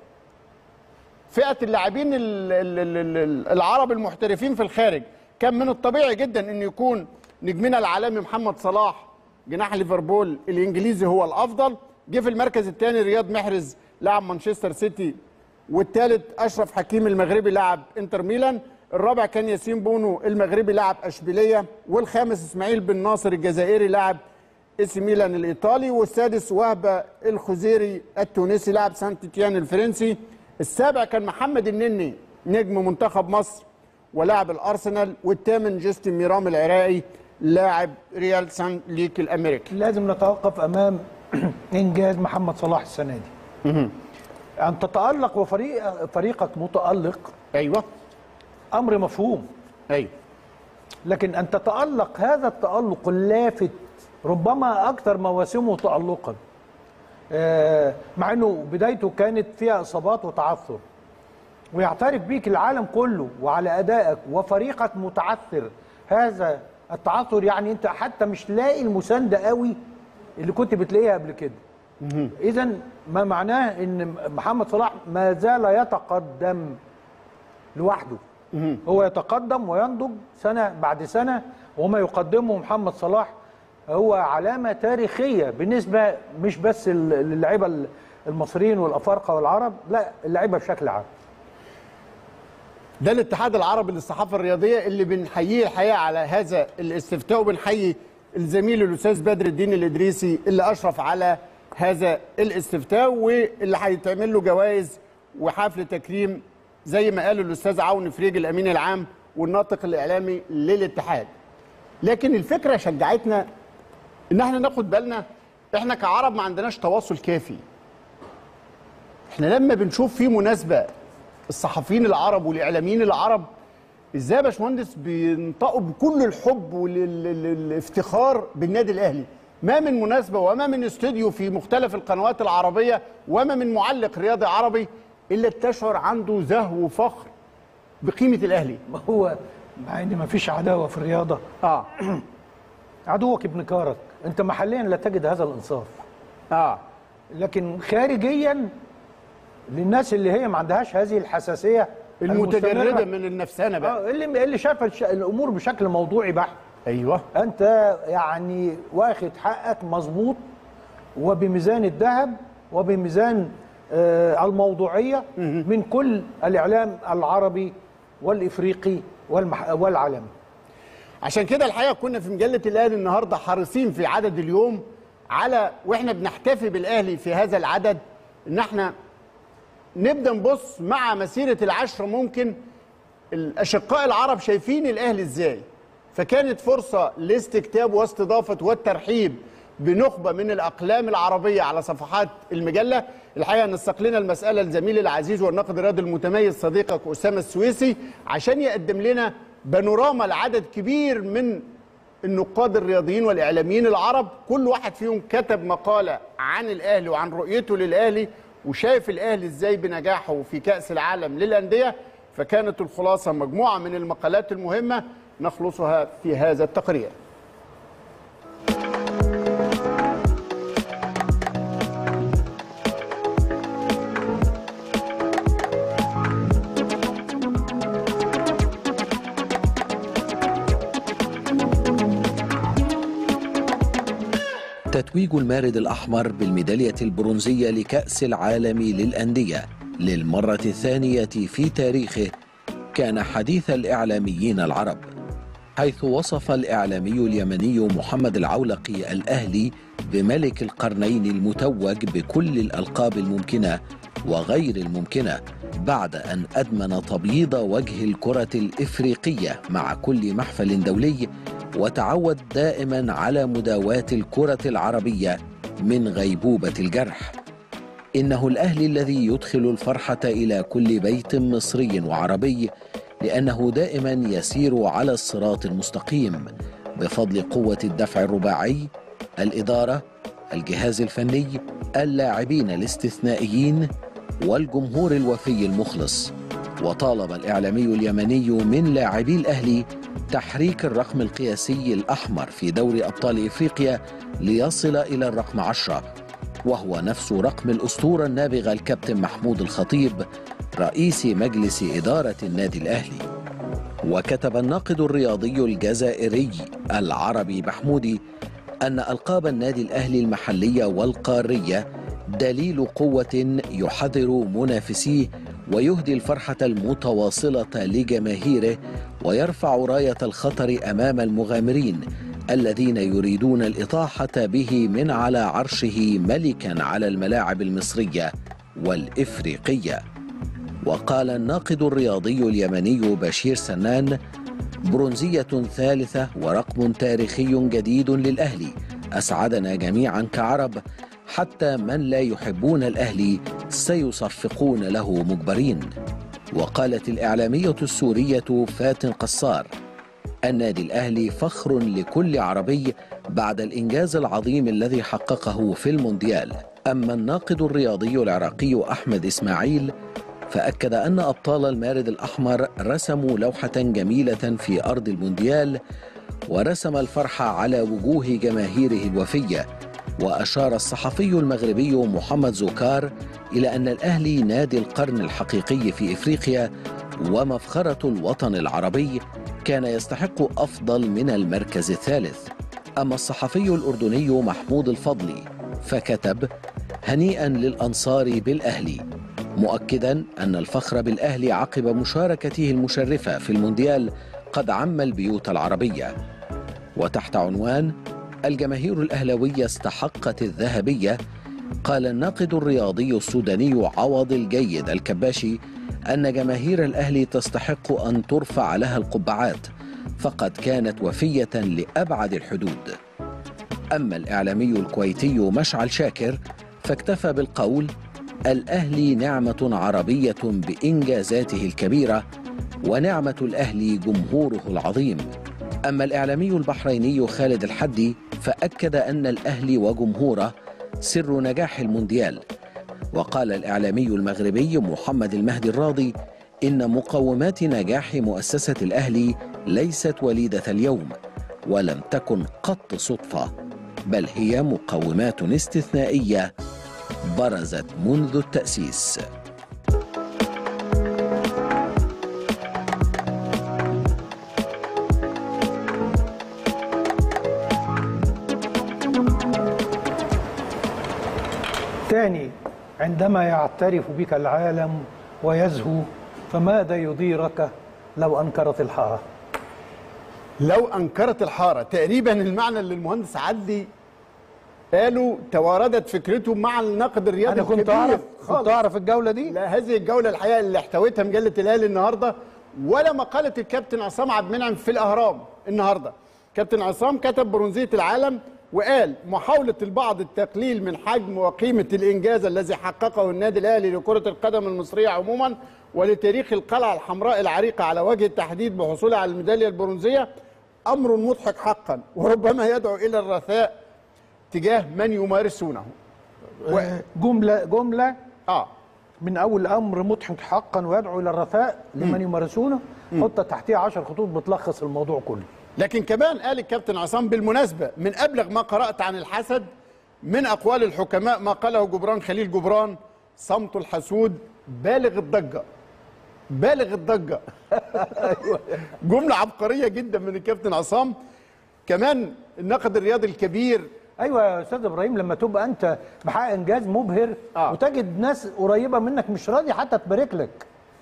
فئه اللاعبين ال- ال- ال- ال- العرب المحترفين في الخارج كان من الطبيعي جدا ان يكون نجمنا العالمي محمد صلاح جناح ليفربول الانجليزي هو الافضل جه في المركز الثاني رياض محرز لاعب مانشستر سيتي والثالث اشرف حكيم المغربي لاعب انتر ميلان الرابع كان ياسين بونو المغربي لاعب اشبيليه والخامس اسماعيل بن ناصر الجزائري لاعب اس ميلان الايطالي والسادس وهبه الخزيري التونسي لاعب سانت تيان الفرنسي السابع كان محمد النني نجم منتخب مصر ولاعب الارسنال والثامن جاستن ميرام العراقي لاعب ريال سان ليك الامريكي لازم نتوقف امام انجاز محمد صلاح السنه دي ان تتالق وفريق فريقك متالق ايوه امر مفهوم ايوه لكن ان تتالق هذا التالق اللافت ربما اكثر مواسمه تالقا آه، مع انه بدايته كانت فيها اصابات وتعثر ويعترف بيك العالم كله وعلى ادائك وفريقك متعثر هذا التعثر يعني انت حتى مش لاقي المسانده قوي اللي كنت بتلاقيها قبل كده اذا ما معناه ان محمد صلاح ما زال يتقدم لوحده هو يتقدم وينضج سنه بعد سنه وما يقدمه محمد صلاح هو علامه تاريخيه بالنسبه مش بس للاعيبه المصريين والافارقه والعرب لا اللعيبه بشكل عام ده الاتحاد العربي للصحافه الرياضيه اللي بنحييه الحقيقه على هذا الاستفتاء وبنحيي الزميل الاستاذ بدر الدين الادريسي اللي اشرف على هذا الاستفتاء واللي هيتعمل له جوائز وحفل تكريم زي ما قال الاستاذ عون فريج الامين العام والناطق الاعلامي للاتحاد. لكن الفكره شجعتنا ان احنا ناخد بالنا احنا كعرب ما عندناش تواصل كافي. احنا لما بنشوف في مناسبه الصحفيين العرب والاعلاميين العرب ازاي يا باشمهندس بينطقوا بكل الحب والافتخار بالنادي الاهلي ما من مناسبه وما من استوديو في مختلف القنوات العربيه وما من معلق رياضي عربي الا تشعر عنده زهو وفخر بقيمه الاهلي ما هو مع ان ما فيش عداوه في الرياضه اه عدوك ابن كارك انت محليا لا تجد هذا الانصاف اه لكن خارجيا للناس اللي هي ما عندهاش هذه الحساسيه المتجرده المستمرة. من النفسانه بقى آه، اللي اللي شاف الش- الامور بشكل موضوعي بحت ايوه انت يعني واخد حقك مظبوط وبميزان الذهب وبميزان آه، الموضوعيه من كل الاعلام العربي والافريقي والمح... والعالمي عشان كده الحقيقه كنا في مجله الاهلي النهارده حريصين في عدد اليوم على واحنا بنحتفي بالاهلي في هذا العدد ان احنا نبدا نبص مع مسيره العشره ممكن الاشقاء العرب شايفين الاهلي ازاي فكانت فرصه لاستكتاب واستضافه والترحيب بنخبه من الاقلام العربيه على صفحات المجله الحقيقه نسق لنا المساله الزميل العزيز والناقد الرياضي المتميز صديقك اسامه السويسي عشان يقدم لنا بانوراما لعدد كبير من النقاد الرياضيين والاعلاميين العرب كل واحد فيهم كتب مقاله عن الاهلي وعن رؤيته للاهلي وشايف الاهلي ازاي بنجاحه في كاس العالم للانديه فكانت الخلاصه مجموعه من المقالات المهمه نخلصها في هذا التقرير تتويج المارد الأحمر بالميدالية البرونزية لكأس العالم للأندية للمرة الثانية في تاريخه كان حديث الإعلاميين العرب حيث وصف الإعلامي اليمني محمد العولقي الأهلي بملك القرنين المتوج بكل الألقاب الممكنة وغير الممكنة بعد أن أدمن تبييض وجه الكرة الإفريقية مع كل محفل دولي وتعود دائما على مداواة الكرة العربية من غيبوبة الجرح إنه الأهلي الذي يدخل الفرحة إلى كل بيت مصري وعربي لأنه دائما يسير على الصراط المستقيم بفضل قوة الدفع الرباعي الإدارة الجهاز الفني اللاعبين الاستثنائيين والجمهور الوفي المخلص وطالب الإعلامي اليمني من لاعبي الأهلي تحريك الرقم القياسي الأحمر في دوري أبطال إفريقيا ليصل إلى الرقم عشرة وهو نفس رقم الأسطورة النابغة الكابتن محمود الخطيب رئيس مجلس إدارة النادي الأهلي وكتب الناقد الرياضي الجزائري العربي محمودي أن ألقاب النادي الأهلي المحلية والقارية دليل قوة يحذر منافسيه ويهدي الفرحة المتواصلة لجماهيره ويرفع راية الخطر أمام المغامرين الذين يريدون الإطاحة به من على عرشه ملكا على الملاعب المصرية والإفريقية وقال الناقد الرياضي اليمني بشير سنان برونزية ثالثة ورقم تاريخي جديد للأهلي أسعدنا جميعا كعرب حتى من لا يحبون الأهلي سيصفقون له مجبرين وقالت الإعلامية السورية فاتن قصار النادي الأهلي فخر لكل عربي بعد الإنجاز العظيم الذي حققه في المونديال أما الناقد الرياضي العراقي أحمد إسماعيل فأكد أن أبطال المارد الأحمر رسموا لوحة جميلة في أرض المونديال ورسم الفرح على وجوه جماهيره الوفية وأشار الصحفي المغربي محمد زوكار إلى أن الأهلي نادي القرن الحقيقي في إفريقيا ومفخرة الوطن العربي كان يستحق أفضل من المركز الثالث أما الصحفي الأردني محمود الفضلي فكتب هنيئا للأنصار بالأهلي مؤكدا أن الفخر بالأهلي عقب مشاركته المشرفة في المونديال قد عم البيوت العربية وتحت عنوان الجماهير الأهلوية استحقت الذهبية قال الناقد الرياضي السوداني عوض الجيد الكباشي أن جماهير الأهلي تستحق أن ترفع لها القبعات فقد كانت وفية لأبعد الحدود أما الإعلامي الكويتي مشعل شاكر فاكتفى بالقول الأهلي نعمة عربية بإنجازاته الكبيرة ونعمة الأهلي جمهوره العظيم أما الإعلامي البحريني خالد الحدي فأكد أن الأهلي وجمهوره سر نجاح المونديال وقال الإعلامي المغربي محمد المهدي الراضي إن مقومات نجاح مؤسسة الأهلي ليست وليدة اليوم ولم تكن قط صدفة بل هي مقومات استثنائية برزت منذ التأسيس تاني عندما يعترف بك العالم ويزهو فماذا يضيرك لو أنكرت الحارة لو انكرت الحاره تقريبا المعنى اللي المهندس عدلي قالوا تواردت فكرته مع الناقد الرياضي أنا كنت الكبير أعرف خالص. كنت أعرف الجولة دي لا هذه الجوله الحقيقه اللي احتوتها مجله الاهلي النهارده ولا مقاله الكابتن عصام عبد المنعم في الاهرام النهارده كابتن عصام كتب برونزيه العالم وقال محاوله البعض التقليل من حجم وقيمه الانجاز الذي حققه النادي الاهلي لكره القدم المصريه عموما ولتاريخ القلعه الحمراء العريقه على وجه التحديد بحصولها على الميداليه البرونزيه امر مضحك حقا وربما يدعو الى الرثاء تجاه من يمارسونه و... جملة جملة اه من أول أمر مضحك حقا ويدعو إلى الرثاء لمن يمارسونه حط تحتيه عشر خطوط بتلخص الموضوع كله لكن كمان قال الكابتن عصام بالمناسبة من أبلغ ما قرأت عن الحسد من أقوال الحكماء ما قاله جبران خليل جبران صمت الحسود بالغ الضجة بالغ الضجة جملة عبقرية جدا من الكابتن عصام كمان الناقد الرياضي الكبير ايوه يا استاذ ابراهيم لما تبقى انت محقق انجاز مبهر آه. وتجد ناس قريبه منك مش راضي حتى تبارك لك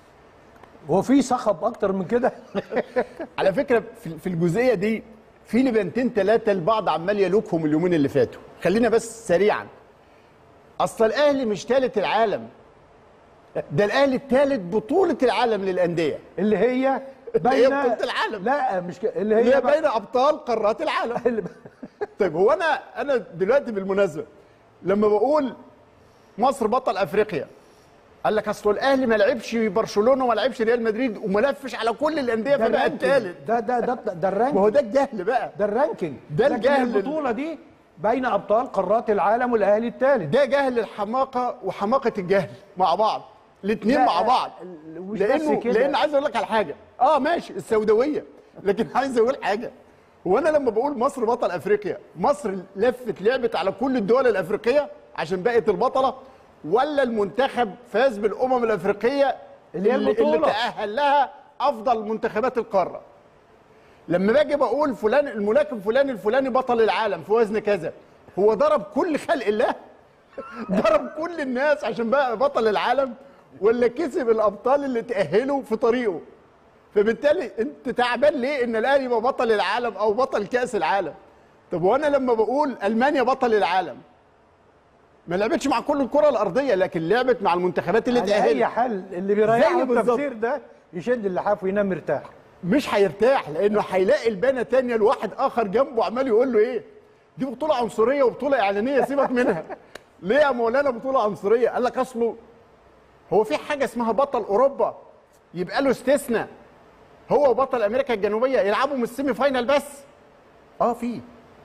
هو في صخب اكتر من كده على فكره في في الجزئيه دي في لبنتين ثلاثه البعض عمال يلوكهم اليومين اللي فاتوا خلينا بس سريعا اصل الاهلي مش ثالث العالم ده الاهلي الثالث بطوله العالم للانديه اللي هي هي بين بطولة العالم. لا مش ك... اللي اللي هي هي بقى- بين ابطال قارات العالم اللي- طيب هو انا انا دلوقتي بالمناسبه لما بقول مصر بطل افريقيا قال لك اصل الاهلي ما لعبش برشلونه وما لعبش ريال مدريد وما لفش على كل الانديه ده فبقى الرانكينج. الثالث ده ده ده ده ما هو الرانكينج ده الجهل بقى ده الرانكينج ده لكن الجهل. البطوله دي بين ابطال قارات العالم والاهلي الثالث ده جهل الحماقه وحماقه الجهل مع بعض الاثنين لا، مع بعض ال- مش بس لانه كده. لان عايز اقول لك على حاجه اه ماشي السوداويه لكن عايز اقول حاجه هو انا لما بقول مصر بطل افريقيا مصر لفت لعبت على كل الدول الافريقيه عشان بقت البطله ولا المنتخب فاز بالامم الافريقيه اللي هي اللي, اللي البطولة. تاهل لها افضل منتخبات القاره لما باجي بقول فلان الملاكم فلان الفلاني بطل العالم في وزن كذا هو ضرب كل خلق الله ضرب كل الناس عشان بقى بطل العالم ولا كسب الابطال اللي تاهلوا في طريقه فبالتالي انت تعبان ليه ان الاهلي يبقى بطل العالم او بطل كاس العالم طب وانا لما بقول المانيا بطل العالم ما لعبتش مع كل الكره الارضيه لكن لعبت مع المنتخبات اللي على اي تاهلت حال اللي بيريحه زي بالظبط. التفسير ده يشد اللحاف وينام مرتاح مش هيرتاح لانه هيلاقي البانه تانية لواحد اخر جنبه عمال يقول له ايه دي بطوله عنصريه وبطوله اعلانيه سيبك منها ليه يا مولانا بطوله عنصريه قال لك اصله هو في حاجه اسمها بطل اوروبا يبقى له استثناء هو وبطل امريكا الجنوبيه يلعبوا من السيمي فاينال بس اه في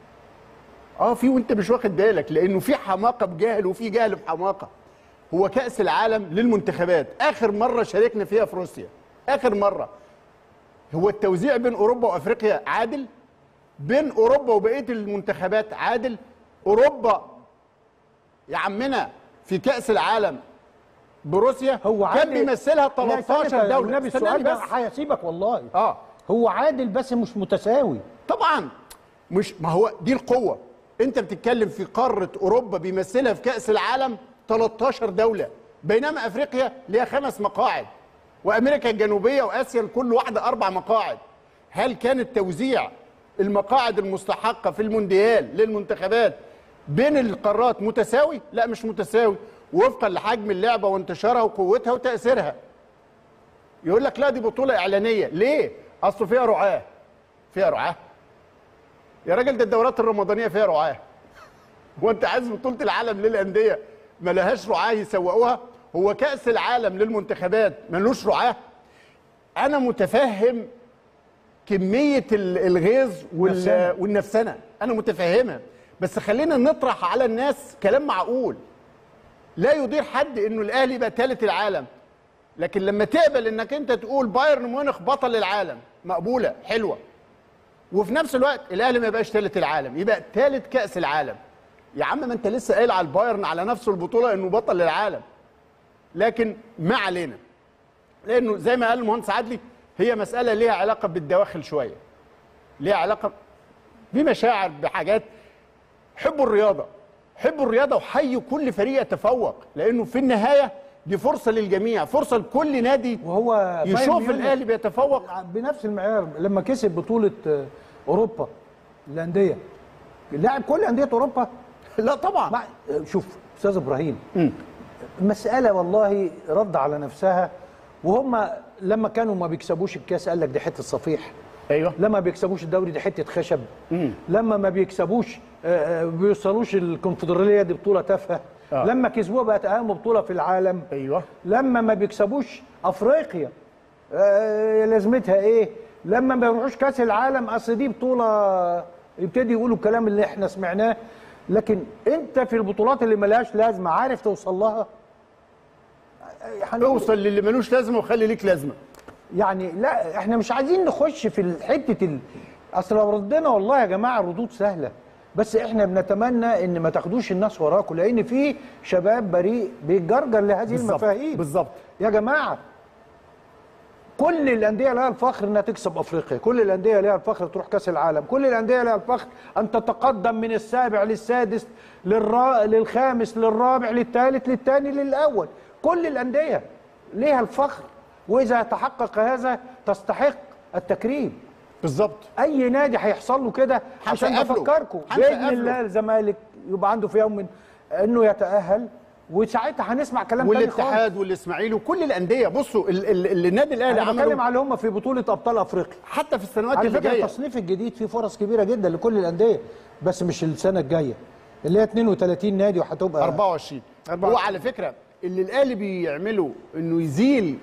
اه في وانت مش واخد بالك لانه في حماقه بجهل وفي جهل بحماقه هو كاس العالم للمنتخبات اخر مره شاركنا فيها في روسيا اخر مره هو التوزيع بين اوروبا وافريقيا عادل بين اوروبا وبقيه المنتخبات عادل اوروبا يا عمنا في كاس العالم بروسيا هو كان عادل بيمثلها لا، 13 استنى، دوله النبي استناني السؤال ده بس. هيسيبك والله اه هو عادل بس مش متساوي طبعا مش ما هو دي القوه انت بتتكلم في قاره اوروبا بيمثلها في كاس العالم 13 دوله بينما افريقيا ليها خمس مقاعد وامريكا الجنوبيه واسيا لكل واحده اربع مقاعد هل كان التوزيع المقاعد المستحقه في المونديال للمنتخبات بين القارات متساوي لا مش متساوي وفقا لحجم اللعبه وانتشارها وقوتها وتاثيرها يقول لك لا دي بطوله اعلانيه ليه اصل فيها رعاه فيها رعاه يا راجل ده الدورات الرمضانيه فيها رعاه هو انت عايز بطوله العالم للانديه ما لهاش رعاه يسوقوها هو كاس العالم للمنتخبات ملوش رعاه انا متفهم كميه ال- الغيظ وال- نفسنا. والنفسنه انا متفهمها بس خلينا نطرح على الناس كلام معقول لا يضير حد انه الاهلي يبقى ثالث العالم لكن لما تقبل انك انت تقول بايرن ميونخ بطل العالم مقبوله حلوه وفي نفس الوقت الاهلي ما يبقاش ثالث العالم يبقى ثالث كاس العالم يا عم ما انت لسه قايل على البايرن على نفس البطوله انه بطل العالم لكن ما علينا لانه زي ما قال المهندس عدلي هي مساله ليها علاقه بالدواخل شويه ليها علاقه بمشاعر بحاجات حبوا الرياضه حبوا الرياضه وحيوا كل فريق يتفوق لانه في النهايه دي فرصه للجميع فرصه لكل نادي وهو بايرن يشوف ميونخ الاهلي بيتفوق بنفس المعيار لما كسب بطوله آه، اوروبا الانديه لاعب كل انديه اوروبا لا طبعا مع شوف استاذ ابراهيم مساله والله رد على نفسها وهم لما كانوا ما بيكسبوش الكاس قال لك دي حته صفيح ايوه لما بيكسبوش الدوري دي حته خشب لما ما بيكسبوش آه، آه، بيوصلوش الكونفدراليه دي بطوله تافهه آه. لما كسبوها بقت اهم بطوله في العالم ايوه لما ما بيكسبوش افريقيا آه، لازمتها ايه لما ما بيروحوش كاس العالم اصل دي بطوله يبتدي يقولوا الكلام اللي احنا سمعناه لكن انت في البطولات اللي ملهاش لازمه عارف توصل لها آه، هنقول- اوصل للي ملوش لازمه وخلي ليك لازمه يعني لا احنا مش عايزين نخش في حته ال... اصل لو ردنا والله يا جماعه الردود سهله بس احنا بنتمنى ان ما تاخدوش الناس وراكم لان في شباب بريء بيتجرجر لهذه بالظبط، المفاهيم بالظبط. يا جماعه كل الانديه لها الفخر انها تكسب افريقيا كل الانديه لها الفخر تروح كاس العالم كل الانديه لها الفخر ان تتقدم من السابع للسادس للرا... للخامس للرابع للثالث للثاني للاول كل الانديه ليها الفخر واذا تحقق هذا تستحق التكريم بالظبط اي نادي هيحصل له كده عشان هنتقابله. بفكركم هنتقابله. باذن الله الزمالك يبقى عنده في يوم من انه يتاهل وساعتها هنسمع كلام تاني خالص والاتحاد والاسماعيلي وكل الانديه بصوا ال- ال- اللي النادي الاهلي انا بتكلم عمله على اللي هم في بطوله ابطال افريقيا حتى في السنوات على اللي فكره جايه التصنيف الجديد فيه فرص كبيره جدا لكل الانديه بس مش السنه الجايه اللي هي 32 نادي وهتبقى 24 هو 24. على فكره اللي الاهلي بيعمله انه يزيل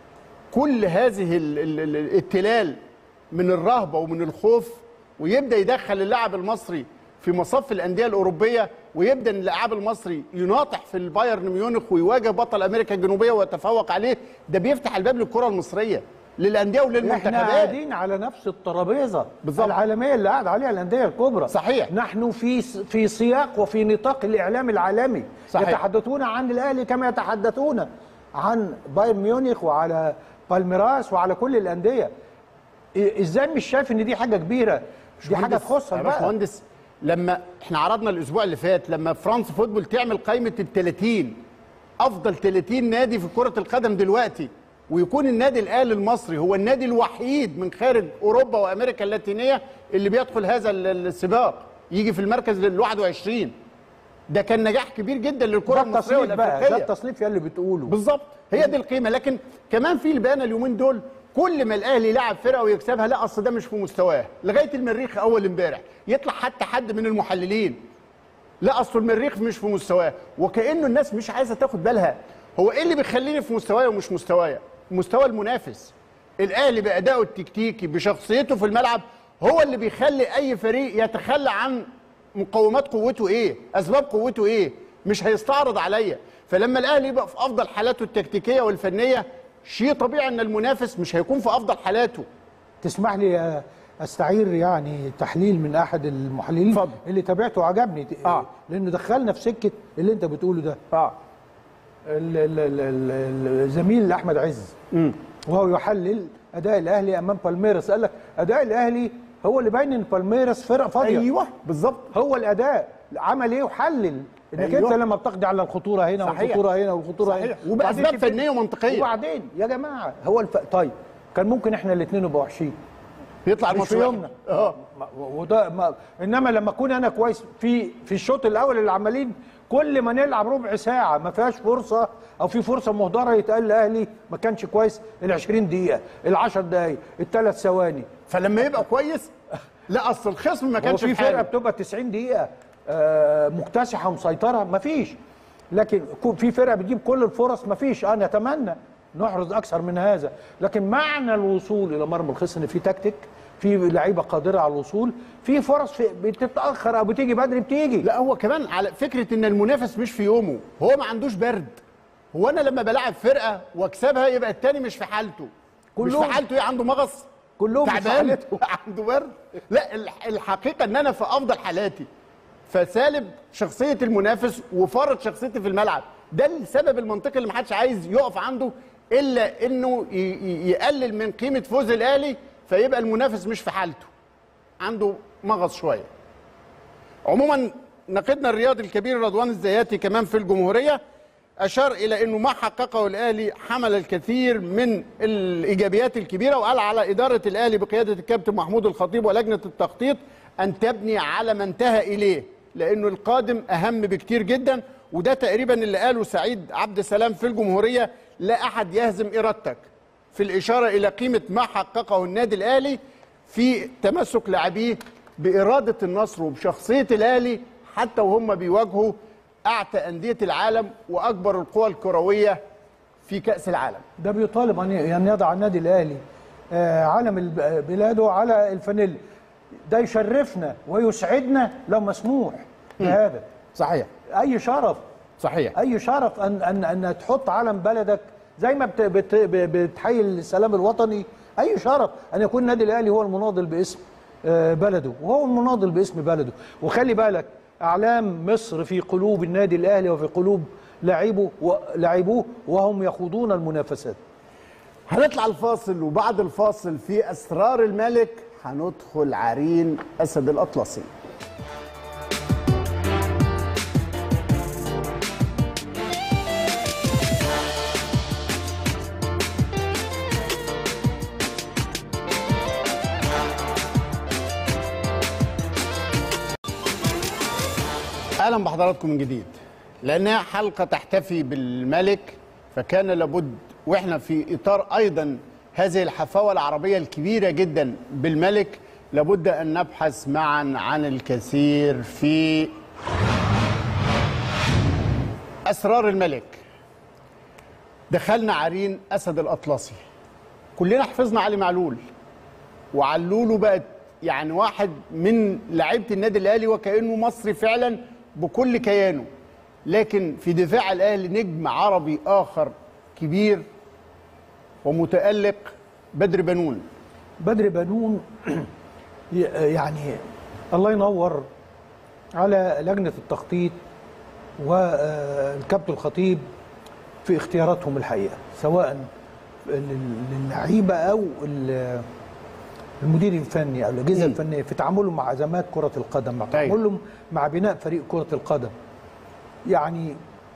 كل هذه ال- ال- ال- التلال من الرهبه ومن الخوف ويبدا يدخل اللاعب المصري في مصف الانديه الاوروبيه ويبدا اللاعب المصري يناطح في البايرن ميونخ ويواجه بطل امريكا الجنوبيه ويتفوق عليه ده بيفتح الباب للكره المصريه للانديه احنا وللمنتخبات قاعدين على نفس الترابيزه بالظبط. العالميه اللي قاعد عليها الانديه الكبرى صحيح. نحن في في سياق وفي نطاق الاعلام العالمي صحيح. يتحدثون عن الاهلي كما يتحدثون عن بايرن ميونخ وعلى بالميراس وعلى كل الانديه إيه- ازاي مش شايف ان دي حاجه كبيره دي حاجه باشمهندس- تخصك يا بقى باشمهندس لما احنا عرضنا الاسبوع اللي فات لما فرانس فوتبول تعمل قائمه ال 30 افضل 30 نادي في كره القدم دلوقتي ويكون النادي الاهلي المصري هو النادي الوحيد من خارج اوروبا وامريكا اللاتينيه اللي بيدخل هذا ال- السباق يجي في المركز ال 21 ده كان نجاح كبير جدا للكره ده المصريه التصنيف بقى ده والافريقيه التصنيف يا اللي بتقوله بالظبط هي دي القيمه لكن كمان في البيانه اليومين دول كل ما الاهلي يلعب فرقه ويكسبها لا اصل ده مش في مستواه لغايه المريخ اول امبارح يطلع حتى حد من المحللين لا اصل المريخ مش في مستواه وكانه الناس مش عايزه تاخد بالها هو ايه اللي بيخليني في مستوايا ومش مستوايا مستوى المنافس الاهلي بادائه التكتيكي بشخصيته في الملعب هو اللي بيخلي اي فريق يتخلى عن مقومات قوته ايه اسباب قوته ايه مش هيستعرض عليا فلما الاهلي يبقى في افضل حالاته التكتيكيه والفنيه شيء طبيعي ان المنافس مش هيكون في افضل حالاته تسمح لي آه، استعير يعني تحليل من احد المحللين اتفضل. اللي تابعته وعجبني آه. لانه دخلنا في سكه اللي انت بتقوله ده اه ال- ال- ال- ال- الزميل احمد عز وهو يحلل اداء الاهلي امام بالميراس قال لك اداء الاهلي هو اللي باين ان بالميراس فرقه فاضيه ايوه بالظبط هو الاداء عمل ايه وحلل انك أيوة. انت لما بتقضي على الخطوره هنا صحيح. والخطوره هنا والخطوره صحيح. هنا وبأسباب وبعدين تبتدي- فنية ومنطقية. وبعدين يا جماعه هو الف... طيب كان ممكن احنا الاثنين نبقى وحشين يطلع مش الماتش في واحد. يومنا اه ما- وده ما انما لما اكون انا كويس في في الشوط الاول اللي عمالين كل ما نلعب ربع ساعه ما فيهاش فرصه او في فرصه مهدره يتقال الاهلي ما كانش كويس ال 20 دقيقه ال 10 دقائق الثلاث ثواني فلما يبقى كويس لا اصل الخصم ما هو كانش في في فرقه حاله بتبقى 90 دقيقه آه، مكتسحه ومسيطره ما فيش لكن كو- في فرقه بتجيب كل الفرص ما فيش اه نتمنى نحرز اكثر من هذا لكن معنى الوصول الى مرمى الخصم ان في تكتيك في لعيبه قادره على الوصول في فرص في بتتاخر او بتيجي بدري بتيجي لا هو كمان على فكره ان المنافس مش في يومه هو ما عندوش برد هو انا لما بلعب فرقه واكسبها يبقى التاني مش في حالته مش كلهم- في حالته ايه عنده مغص كلهم مش في تعبان حالتهم. عنده برد لا الح- الحقيقه ان انا في افضل حالاتي فسالب شخصيه المنافس وفرض شخصيتي في الملعب ده السبب المنطقي اللي محدش عايز يقف عنده الا انه ي- ي- يقلل من قيمه فوز الاهلي فيبقى المنافس مش في حالته عنده مغص شويه عموما ناقدنا الرياضي الكبير رضوان الزياتي كمان في الجمهوريه اشار الى انه ما حققه الاهلي حمل الكثير من الايجابيات الكبيره وقال على اداره الاهلي بقياده الكابتن محمود الخطيب ولجنه التخطيط ان تبني على ما انتهى اليه لانه القادم اهم بكتير جدا وده تقريبا اللي قاله سعيد عبد السلام في الجمهوريه لا احد يهزم ارادتك في الاشاره الى قيمه ما حققه النادي الاهلي في تمسك لاعبيه باراده النصر وبشخصيه الاهلي حتى وهم بيواجهوا اعتى انديه العالم واكبر القوى الكرويه في كاس العالم ده بيطالب ان ان يضع النادي الاهلي آه، علم الب- بلاده على الفانيلا ده يشرفنا ويسعدنا لو مسموح بهذا صحيح اي شرف صحيح اي شرف ان ان ان تحط علم بلدك زي ما بت بت بتحيي السلام الوطني اي شرف ان يكون النادي الاهلي هو المناضل باسم آه، بلده وهو المناضل باسم بلده وخلي بالك اعلام مصر في قلوب النادي الاهلي وفي قلوب لاعبه ولاعبوه وهم يخوضون المنافسات هنطلع الفاصل وبعد الفاصل في اسرار الملك هندخل عرين اسد الاطلسي اهلا بحضراتكم من جديد لانها حلقه تحتفي بالملك فكان لابد واحنا في اطار ايضا هذه الحفاوه العربيه الكبيره جدا بالملك لابد ان نبحث معا عن الكثير في اسرار الملك دخلنا عرين اسد الاطلسي كلنا حفظنا علي معلول وعلوله بقت يعني واحد من لعيبه النادي الاهلي وكانه مصري فعلا بكل كيانه لكن في دفاع الاهلي نجم عربي اخر كبير ومتالق بدر بنون بدر بنون ي- يعني الله ينور على لجنة التخطيط والكابتن الخطيب في اختياراتهم الحقيقة سواء لل- للعيبة أو ال- المدير الفني أو الأجهزة مم. الفنية في تعاملهم مع أزمات كرة القدم مع أيوة. تعاملهم مع بناء فريق كرة القدم يعني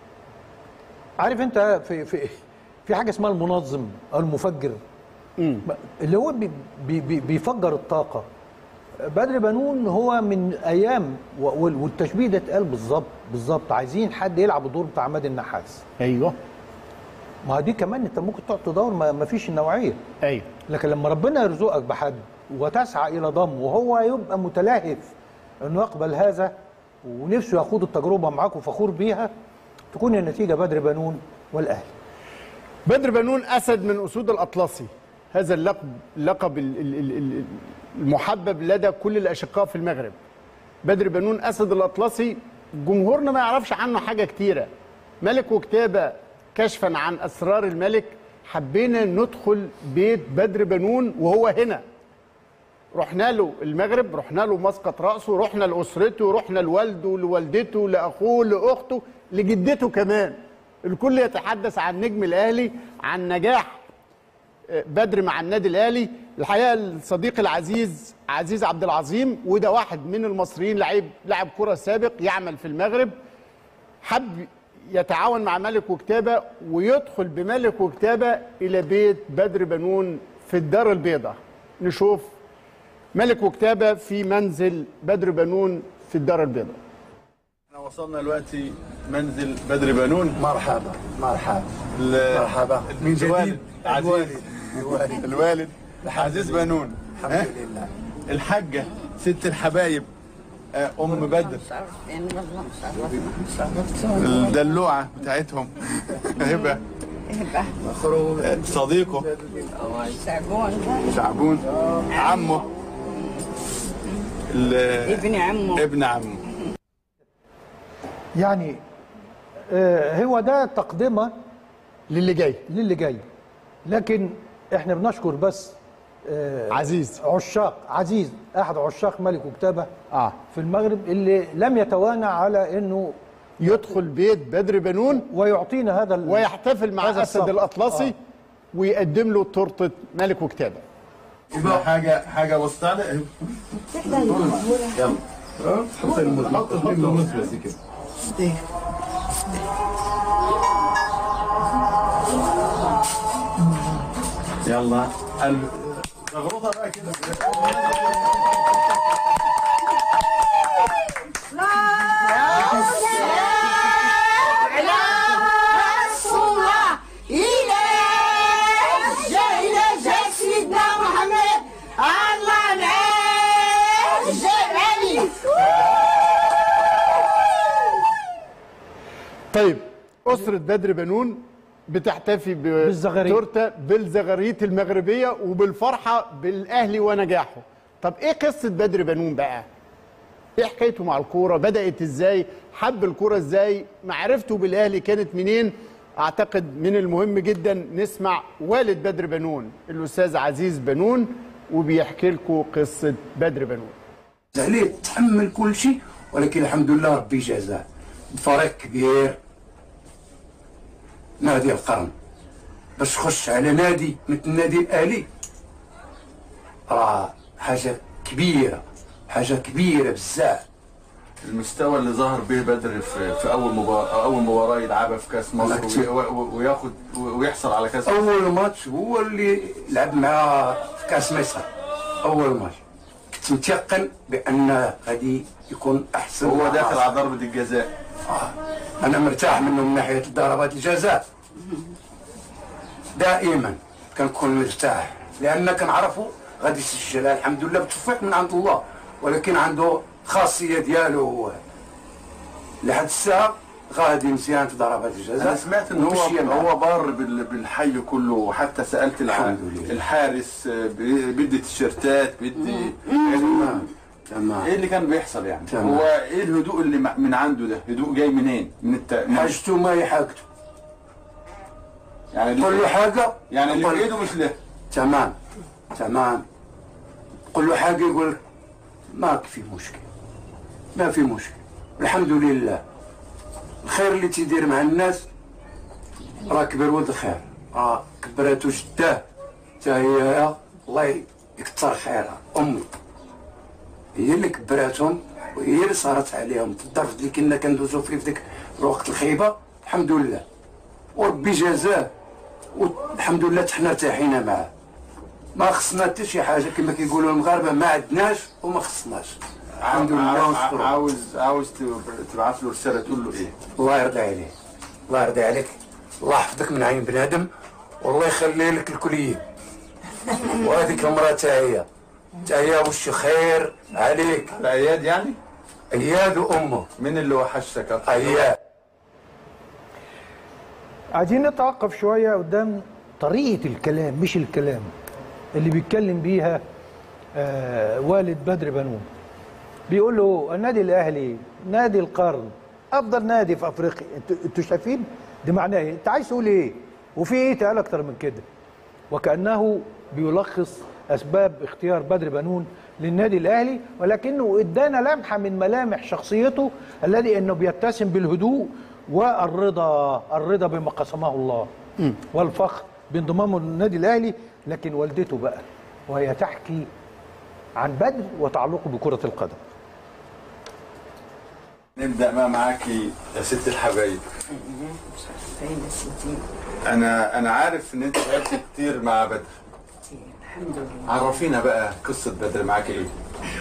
عارف أنت في في في حاجة اسمها المنظم أو المفجر مم. اللي هو بي بي بي بيفجر الطاقه بدر بنون هو من ايام و- وال- والتشبيه ده اتقال بالظبط بالظبط عايزين حد يلعب الدور بتاع عماد النحاس ايوه ما دي كمان انت ممكن تقعد تدور ما ما فيش النوعيه ايوه لكن لما ربنا يرزقك بحد وتسعى الى ضم وهو يبقى متلهف انه يقبل هذا ونفسه يخوض التجربه معاك وفخور بيها تكون النتيجه بدر بنون والاهلي بدر بنون اسد من اسود الاطلسي هذا اللقب اللقب ال- ال- ال- ال- المحبب لدى كل الاشقاء في المغرب بدر بنون اسد الاطلسي جمهورنا ما يعرفش عنه حاجه كتيره ملك وكتابه كشفا عن اسرار الملك حبينا ندخل بيت بدر بنون وهو هنا رحنا له المغرب رحنا له مسقط راسه رحنا لاسرته رحنا لوالده لوالدته لاخوه لاخته لجدته كمان الكل يتحدث عن نجم الاهلي عن نجاح آه، بدر مع النادي الاهلي الحقيقه الصديق العزيز عزيز عبد العظيم وده واحد من المصريين لعيب لاعب كره سابق يعمل في المغرب حب يتعاون مع ملك وكتابه ويدخل بملك وكتابه الى بيت بدر بنون في الدار البيضاء نشوف ملك وكتابه في منزل بدر بنون في الدار البيضاء احنا وصلنا دلوقتي منزل بدر بنون مرحبا مرحبا ال- مرحبا من الوالد جديد عزيز الوالد الوالد الوالد عزيز بنون الحمد ها؟ لله الحاجة ست الحبايب آه، ام بدر الدلوعة بتاعتهم هبة مخروج آه، صديقه شعبون عمه ال- ابن عمه ابن عمه يعني آه، هو ده تقدمه للي جاي للي جاي لكن احنا بنشكر بس آه، عزيز عشاق عزيز احد عشاق ملك وكتابه اه في المغرب اللي لم يتوانى على انه يدخل بيت بدر بنون ويعطينا هذا ال- ويحتفل مع هذا اسد الصبر. الاطلسي آه. ويقدم له تورته ملك وكتابه حاجة حاجة بص على يلا حط الموز حط الموز بس كده يلا ال- زغروطة بقى كده طيب اسره بدر بنون بتحتفي بالزغاريت. بتورته بالزغاريت المغربيه وبالفرحه بالاهلي ونجاحه طب ايه قصه بدر بنون بقى ايه حكايته مع الكوره بدات ازاي حب الكوره ازاي معرفته بالاهلي كانت منين اعتقد من المهم جدا نسمع والد بدر بنون الاستاذ عزيز بنون وبيحكي لكم قصه بدر بنون عليه تحمل كل شيء ولكن الحمد لله ربي جازاه فريق كبير نادي القرن باش تخش على نادي مثل النادي الاهلي راه حاجه كبيره حاجه كبيره بزاف المستوى اللي ظهر به بدر في, في اول مباراه اول مباراه يلعبها في كاس مصر بالعكس. وي- وي- وياخد ويحصل على كاس اول ماتش هو اللي لعب معاه في كاس مصر اول ماتش كنت متيقن بان غادي يكون احسن هو مع داخل مصر. على ضربه الجزاء انا مرتاح منه من ناحيه ضربات الجزاء دائما كنكون مرتاح لان كنعرفه غادي يسجلها الحمد لله بتوفيق من عند الله ولكن عنده خاصيه ديالو هو لحد الساعه غادي مزيان في ضربات الجزاء انا سمعت ان هو ومشي معاه. هو بار بال- بالحي كله وحتى سالت الع- الحمد لله. الحارس آه، بي- بيدي تيشيرتات بيدي تمام تمام ايه اللي كان بيحصل يعني تمام. هو ايه الهدوء اللي مع- من عنده ده هدوء جاي منين من الت... من- حاجته ما هي حاجته يعني قول له اللي حاجه يعني اللي قول- في ايده مش له تمام تمام قل له حاجه يقول لك ما في مشكل ما في مشكل الحمد لله الخير اللي تيدير مع الناس راه كبر ولد الخير راه كبراتو جداه حتى هي الله يكثر خيرها امي هي اللي كبراتهم وهي اللي صارت عليهم في الظرف اللي كنا كندوزو فيه في ذاك الوقت الخيبه الحمد لله وربي جازاه والحمد لله حنا ارتاحينا معاه ما خصنا حتى شي حاجه كما كيقولوا المغاربه ما عندناش وما خصناش الحمد لله عاو- ونشكره عاوز عاوز تبعث له رساله تقول له ايه الله يرضى عليك الله يرضى عليك الله يحفظك من عين بنادم والله يخلي لك الكليه وهذيك المراه تا هي تا هي وش خير عليك الاياد يعني اياد وامه مين اللي وحشتك اكتر اياد عايزين نتوقف شويه قدام طريقه الكلام مش الكلام اللي بيتكلم بيها آه والد بدر بنون بيقول له النادي الاهلي نادي القرن افضل نادي في افريقيا انتوا انتوا شايفين ده معناه ايه انت عايز تقول ايه وفي ايه تقال اكتر من كده وكانه بيلخص اسباب اختيار بدر بنون للنادي الاهلي ولكنه ادانا لمحه من ملامح شخصيته الذي انه بيتسم بالهدوء والرضا الرضا بما قسمه الله والفخر بانضمامه للنادي الاهلي لكن والدته بقى وهي تحكي عن بدر وتعلقه بكره القدم نبدا بقى معاكي يا ست الحبايب فين يا سيدي انا انا عارف ان انت لعبت كتير مع بدر الحمد لله عرفينا بقى قصه بدر معاكي ايه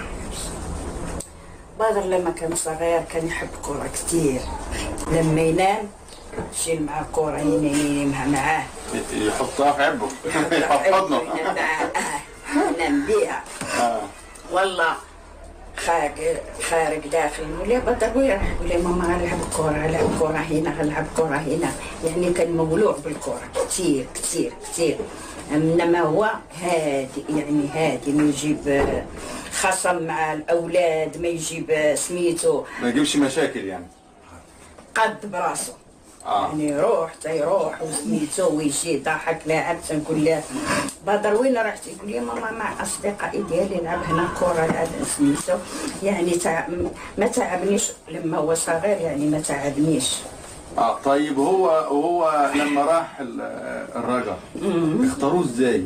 بدر لما كان صغير كان يحب كورة كتير لما ينام شيل معاه كورة ينام معاه يحطها في عبه يحفظنا ينام معاه ينام بيها والله خارج خارج داخل يقول يا بدر وين راح يقول لي ماما غنلعب كورة غنلعب كورة هنا غنلعب كورة هنا يعني كان مولوع بالكورة كتير كتير كتير انما هو هادي يعني هادي ما يجيب آه، خصم مع الاولاد ما يجيب آه، سميتو ما يجيبش مشاكل يعني قد براسه اه يعني يروح تا يروح وسميتو ويجي ضحك لاعب تنقول له بدر وين رحت يقول لي ماما مع اصدقائي ديالي نلعب هنا كره لعب سميتو يعني تع... ما تعبنيش لما هو صغير يعني ما تعبنيش اه طيب هو هو لما راح ال- الرجا اختاروه ازاي؟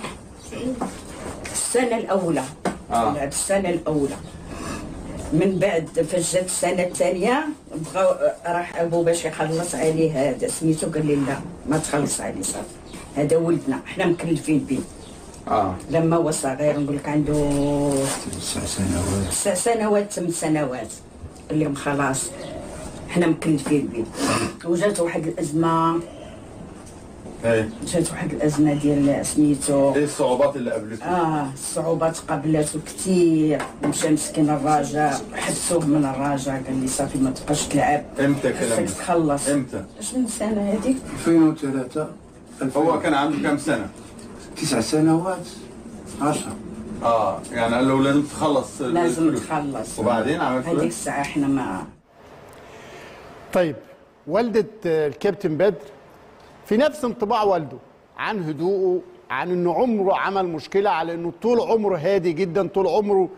السنه الاولى آه. لعب السنه الاولى من بعد فجت السنه الثانيه بغى راح ابو باش يخلص عليه هذا سميتو قال لي لا ما تخلص عليه صافي هذا ولدنا احنا مكلفين به اه لما هو صغير نقول لك عنده تسع سنوات تسع سنوات ثمان سنوات قال لهم خلاص احنا مكلفين به وجات واحد الازمه ايه جات واحد الازمه ديال سميتو ايه الصعوبات اللي قابلته؟ اه الصعوبات قابلته كثير مشى مسكين الراجع حبسوه من الراجع قال لي صافي ما تبقاش تلعب امتى الكلام خصك ده؟ تخلص امتى؟ شنو السنه هذيك 2003 هو كان عنده كام سنه؟ تسع سنوات 10 اه يعني قال له لازم تخلص لازم الفلوس. تخلص وبعدين عملت هذيك ايه؟ الساعه احنا ما طيب والدة آه، الكابتن بدر في نفس انطباع والده عن هدوءه عن انه عمره عمل مشكله على انه طول عمره هادي جدا طول عمره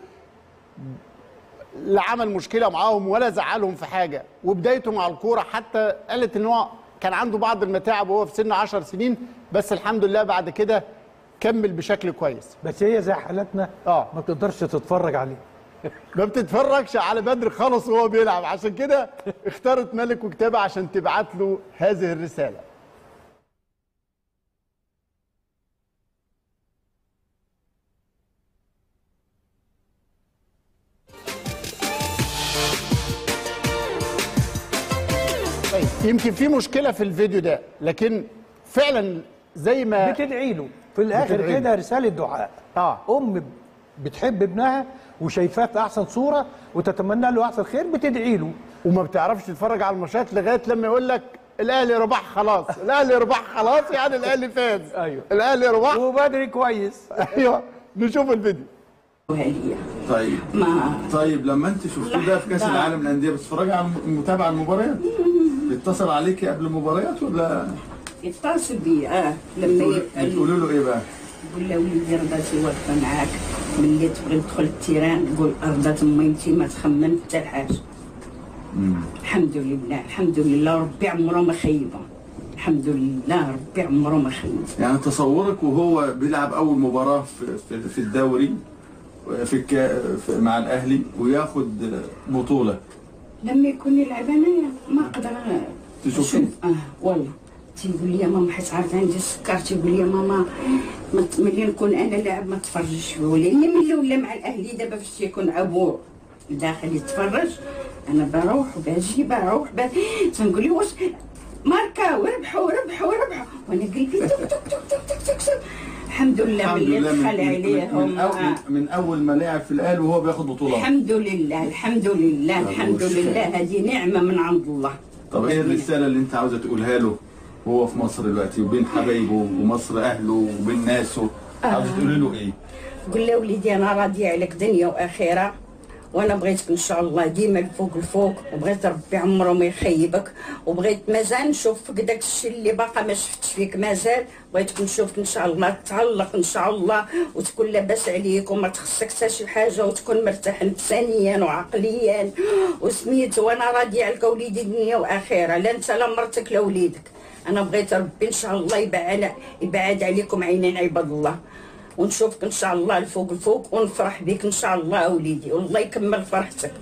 لا عمل مشكله معاهم ولا زعلهم في حاجه وبدايته مع الكوره حتى قالت ان هو كان عنده بعض المتاعب وهو في سن 10 سنين بس الحمد لله بعد كده كمل بشكل كويس بس هي زي حالتنا آه. ما بتقدرش تتفرج عليه ما بتتفرجش على بدر خالص وهو بيلعب عشان كده اختارت ملك وكتابة عشان تبعت له هذه الرسالة طيب يمكن في مشكلة في الفيديو ده لكن فعلا زي ما بتدعي له في الاخر بتدعي له. كده رساله دعاء آه. ام بتحب ابنها وشايفاه في احسن صوره وتتمنى له احسن خير بتدعي له وما بتعرفش تتفرج على الماتشات لغايه لما يقول لك الاهلي ربح خلاص الاهلي ربح خلاص يعني الاهلي فاز أيوه. الاهلي ربح وبدري كويس ايوه نشوف الفيديو وهي طيب ما طيب لما انت شفتيه ده في كاس لا. العالم للانديه بتتفرجي على متابعه المباريات بيتصل عليكي قبل المباريات ولا يتصل بي اه لما ي- بتقولوا له ايه بقى؟ يقول له وليدي رضاتي واقفه معاك ملي تبغي تدخل التيران قول رضات امي انت ما تخمم حتى الحاجه الحمد لله الحمد لله ربي عمره ما خيبه الحمد لله ربي عمره ما خيبه يعني تصورك وهو بيلعب اول مباراه في, في, في الدوري في, الكا في مع الاهلي وياخد بطوله لما يكون يلعب انايا ما اقدر تشوفي؟ أشوف. اه والله تيقول لي يا ماما حيت عارفه عندي السكر تيقول لي يا ماما ما ت- ملي نكون انا لاعب ما تفرجش فيه ولاني ملي ولا مع الاهلي دابا باش تيكون ابوه داخل يتفرج انا بروح وباجي بروح ب... تنقول لي واش ماركا وربحوا ربحوا ربحوا وانا قلبي تك تك تك تك تك تك تك الحمد لله الحمد ملي لله من, دخل من, من, عليهم من, أول, آه. من اول ما لعب في الاهلي وهو بياخد بطولات الحمد لله الحمد لله الحمد والشكر. لله هذه نعمه من عند الله طب ايه الرساله اللي انت عاوزه تقولها له وهو في مصر دلوقتي وبين حبايبه ومصر اهله وبين ناسه عاوزه تقولي له ايه؟ قول له وليدي انا راضيه عليك دنيا واخره وانا بغيتك ان شاء الله ديما الفوق الفوق وبغيت ربي عمره ما يخيبك وبغيت مازال نشوف فيك داك الشيء اللي باقا ما شفتش فيك مازال بغيتك نشوفك ان شاء الله تعلق ان شاء الله وتكون لاباس عليك وما تخصك حتى شي حاجه وتكون مرتاح نفسانيا وعقليا وسميت وانا راضيه عليك وليدي دنيا واخره لا انت لا مرتك لا وليدك انا بغيت ربي ان شاء الله يبعد يبعد عليكم عينين عباد الله ونشوفك ان شاء الله الفوق الفوق ونفرح بك ان شاء الله اوليدي والله يكمل فرحتك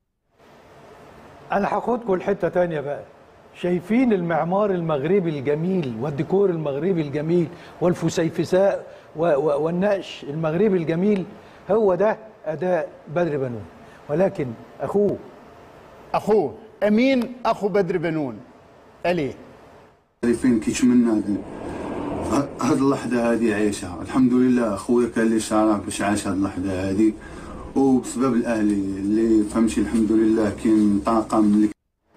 انا هاخدكم لحته تانية بقى شايفين المعمار المغربي الجميل والديكور المغربي الجميل والفسيفساء و- و- والنقش المغربي الجميل هو ده اداء بدر بنون ولكن اخوه اخوه امين اخو بدر بنون قال ايه فين كيتمنى هاد- هاد اللحظة هادي عايشها الحمد لله أخويا كان اللي شارك باش عاش هاد اللحظة هادي وبسبب الأهلي اللي فهمتي الحمد لله كاين طاقم اللي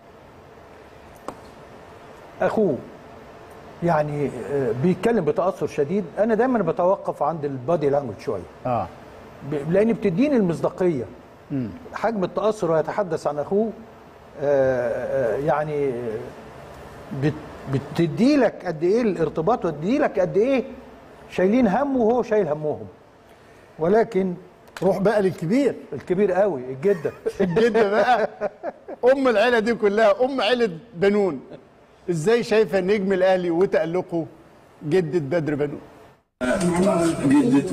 اخوه يعني آه، بيتكلم بتاثر شديد انا دايما بتوقف عند البادي لانجوج شويه اه ب- لان بتديني المصداقيه حجم التاثر ويتحدث عن اخوه آه، آه، يعني آه، بت- بتدي لك قد ايه الارتباط وتدي لك قد ايه شايلين همه وهو شايل همهم ولكن روح بقى للكبير الكبير قوي الجده الجده بقى ام العيله دي كلها ام عيله بنون ازاي شايفه نجم الاهلي وتالقه جده بدر بنون جدته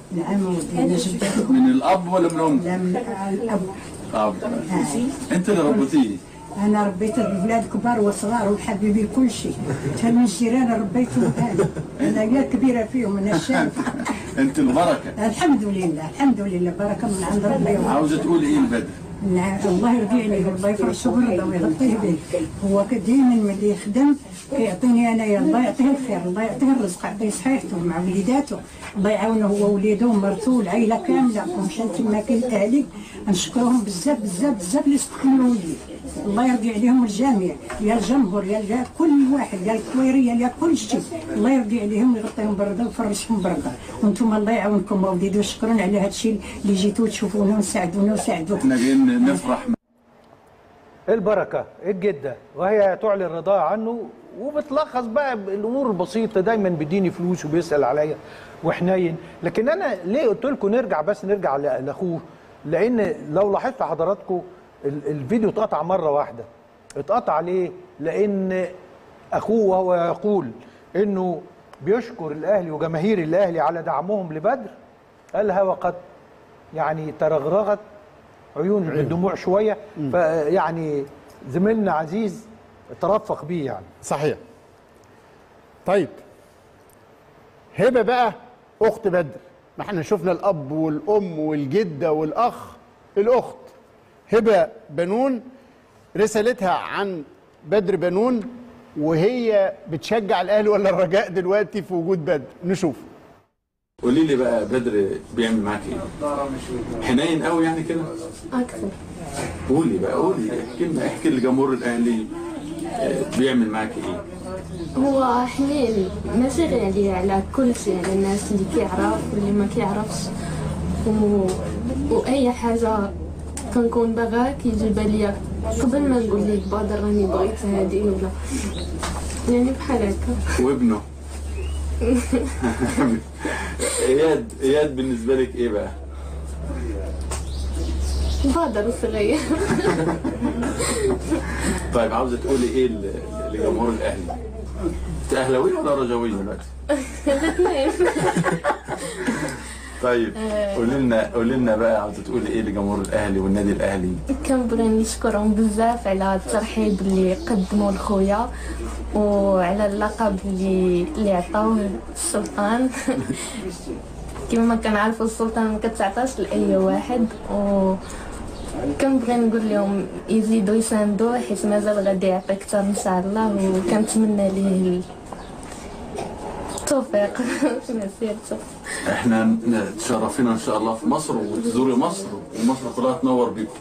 من الاب ولا من الام؟ لا من الاب اب انت اللي ربيتيه انا ربيت الاولاد كبار وصغار وحبيبي كل شيء حتى من الجيران ربيتهم انا انا هي الكبيره فيهم انا الشاب انت البركه الحمد لله الحمد لله بركه من عند ربي عاوزه تقول ايه لبدر؟ نعم، الله يرضي عليه الله يفرشه برده ويغطيه به هو دائما ملي يخدم كيعطيني انايا الله يعطيه الخير الله يعطيه الرزق يعطيه صحيحته مع وليداته الله يعاونه هو ووليده ومرته والعائله كامله ومشان تما كاين الاهلي نشكرهم بزاف بزاف بزاف اللي استقبلوا ولدي الله يرضي عليهم الجميع يا الجمهور يا يا كل واحد يا الكويريه يا كل شيء الله يرضي عليهم ويغطيهم برده ويفرشهم برده وانتم الله يعاونكم اوليدي وشكرا على هذا الشيء اللي جيتوا تشوفونا وساعدونا وساعدوا احنا جايين نفرح البركه الجده وهي تعلن رضاها عنه وبتلخص بقى الامور البسيطه دايما بيديني فلوس وبيسال عليا وحنين لكن انا ليه قلت لكم نرجع بس نرجع ل- لاخوه لان لو لاحظت حضراتكم ال- الفيديو اتقطع مره واحده اتقطع ليه لان اخوه وهو يقول انه بيشكر الاهلي وجماهير الاهلي على دعمهم لبدر قالها وقد يعني ترغرغت عيون الدموع شويه فيعني زميلنا عزيز ترفق بيه يعني صحيح طيب هبه بقى اخت بدر ما احنا شفنا الاب والام والجده والاخ الاخت هبه بنون رسالتها عن بدر بنون وهي بتشجع الاهلي ولا الرجاء دلوقتي في وجود بدر نشوف قولي لي بقى بدر بيعمل معاك ايه؟ حنين قوي يعني كده؟ أكثر قولي بقى قولي احكي لنا احكي لجمهور الاهلي آه، بيعمل معاك ايه؟ هو حنين ماشي غير عليه على كل شيء على الناس اللي كيعرف واللي ما كيعرفش و... وأي حاجة كنكون باغا كيجيبها ليا قبل ما نقول ليه بدر راني بغيت هادي ولا يعني بحال هكا وابنه اياد اياد بالنسبه لك ايه بقى؟ بدر صغير طيب عاوزه تقولي ايه ل- لجمهور الاهلي؟ انت اهلاويه ولا رجاويه دلوقتي؟ الاثنين طيب قولي لنا قولي لنا بقى عاوزه تقولي ايه لجمهور الاهلي والنادي الاهلي؟ كنبغي نشكرهم بزاف على الترحيب اللي قدموا لخويا وعلى اللقب اللي اللي عطاوه السلطان كما ما كنعرفوا السلطان ما كتعطاش لاي واحد و كنبغي نقول لهم يزيدوا يساندوه حيت مازال غادي يعطي اكثر ان شاء الله وكنتمنى ليه التوفيق في مسيرته احنا ن- تشرفينا ان شاء الله في مصر وتزوري مصر ومصر كلها تنور بيكم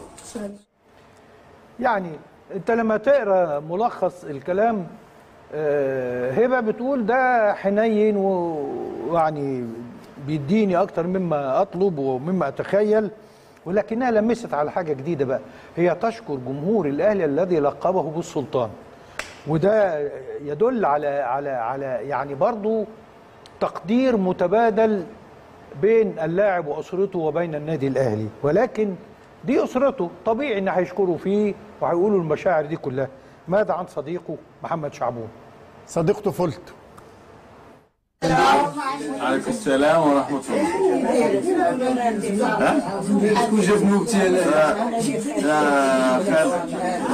يعني انت لما تقرا ملخص الكلام آه، هبه بتقول ده حنين و- ويعني بيديني اكتر مما اطلب ومما اتخيل ولكنها لمست على حاجه جديده بقى هي تشكر جمهور الاهلي الذي لقبه بالسلطان وده يدل على على على يعني برضو تقدير متبادل بين اللاعب واسرته وبين النادي الاهلي ولكن دي اسرته طبيعي ان هيشكروا فيه وهيقولوا المشاعر دي كلها ماذا عن صديقه محمد شعبون صديق طفولته عليكم السلام ورحمه الله شكون جاب موتي انا يا خالد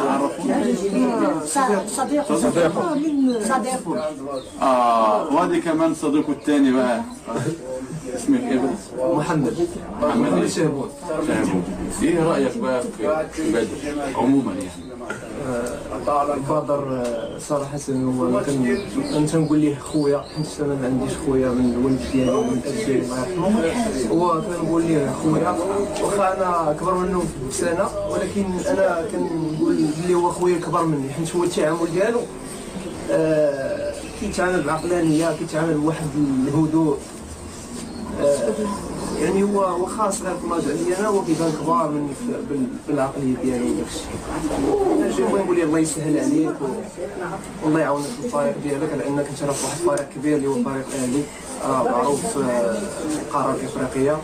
صديق صديقه صديقه اه وادي كمان صديقه الثاني بقى اسمك ايه بس؟ محمد محمد ايه؟ شهبون شهبون ايه رايك بقى في في بدر عموما يعني؟ بدر صراحة هو كان كنت نقول ليه خويا حيت انا ما عنديش خويا من الولد ديالي ومن الاب ديالي الله يرحمه هو كنقول ليه خويا واخا انا اكبر منه بسنة ولكن انا كنقول بلي هو خويا كبر مني حيت هو التعامل ديالو آه، كيتعامل بعقلانية كيتعامل بواحد الهدوء آه، يعني هو واخا صغير كما عليا انا هو كيبان كبار مني في- بال- بالعقليه ديالو وداكشي نبغي نقول ليه الله يسهل عليك و- والله يعاونك في الفريق ديالك على انك انت راه في واحد الفريق كبير اللي هو فريق اهلي راه معروف آه، في القاره الافريقيه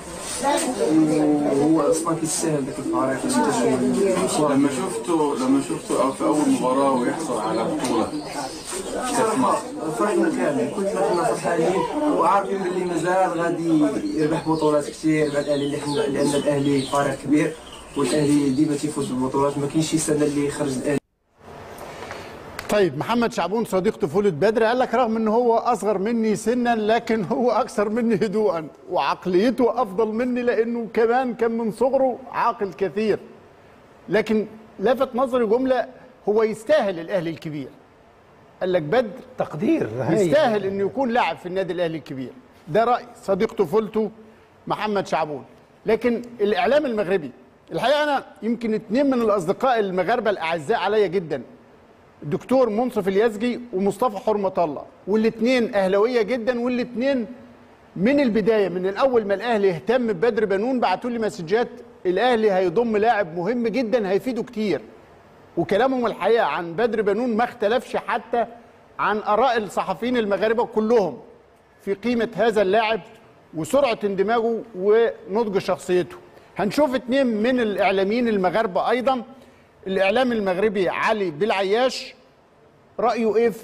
وهو اصلا كيستاهل ذاك الفريق اللي انت شو- لما شفته لما شفته في اول مباراه ويحصل على بطوله كاس مصر فرحنا كامل كلنا كنا فرحانين وعارفين باللي مازال غادي يربح بطولات كثير مع الاهلي اللي حنا لان الاهلي فريق كبير والاهلي ديما تيفوز بالبطولات ما كاينش شي سنه اللي خرج الاهلي طيب محمد شعبون صديق طفولة بدر قال لك رغم ان هو اصغر مني سنا لكن هو اكثر مني هدوءا وعقليته افضل مني لانه كمان كان من صغره عاقل كثير لكن لفت نظري جملة هو يستاهل الاهلي الكبير قال لك بدر تقدير هايل. يستاهل انه يكون لاعب في النادي الاهلي الكبير ده راي صديق طفولته محمد شعبون لكن الاعلام المغربي الحقيقه انا يمكن اتنين من الاصدقاء المغاربه الاعزاء عليا جدا الدكتور منصف اليزجي ومصطفى حرمة الله والاثنين اهلاويه جدا والاثنين من البدايه من الاول ما الاهلي اهتم ببدر بنون بعتوا لي مسجات الاهلي هيضم لاعب مهم جدا هيفيده كتير وكلامهم الحقيقه عن بدر بنون ما اختلفش حتى عن اراء الصحفيين المغاربه كلهم في قيمه هذا اللاعب وسرعه اندماجه ونضج شخصيته هنشوف اتنين من الاعلاميين المغاربه ايضا الاعلام المغربي علي بالعياش رايه ايه في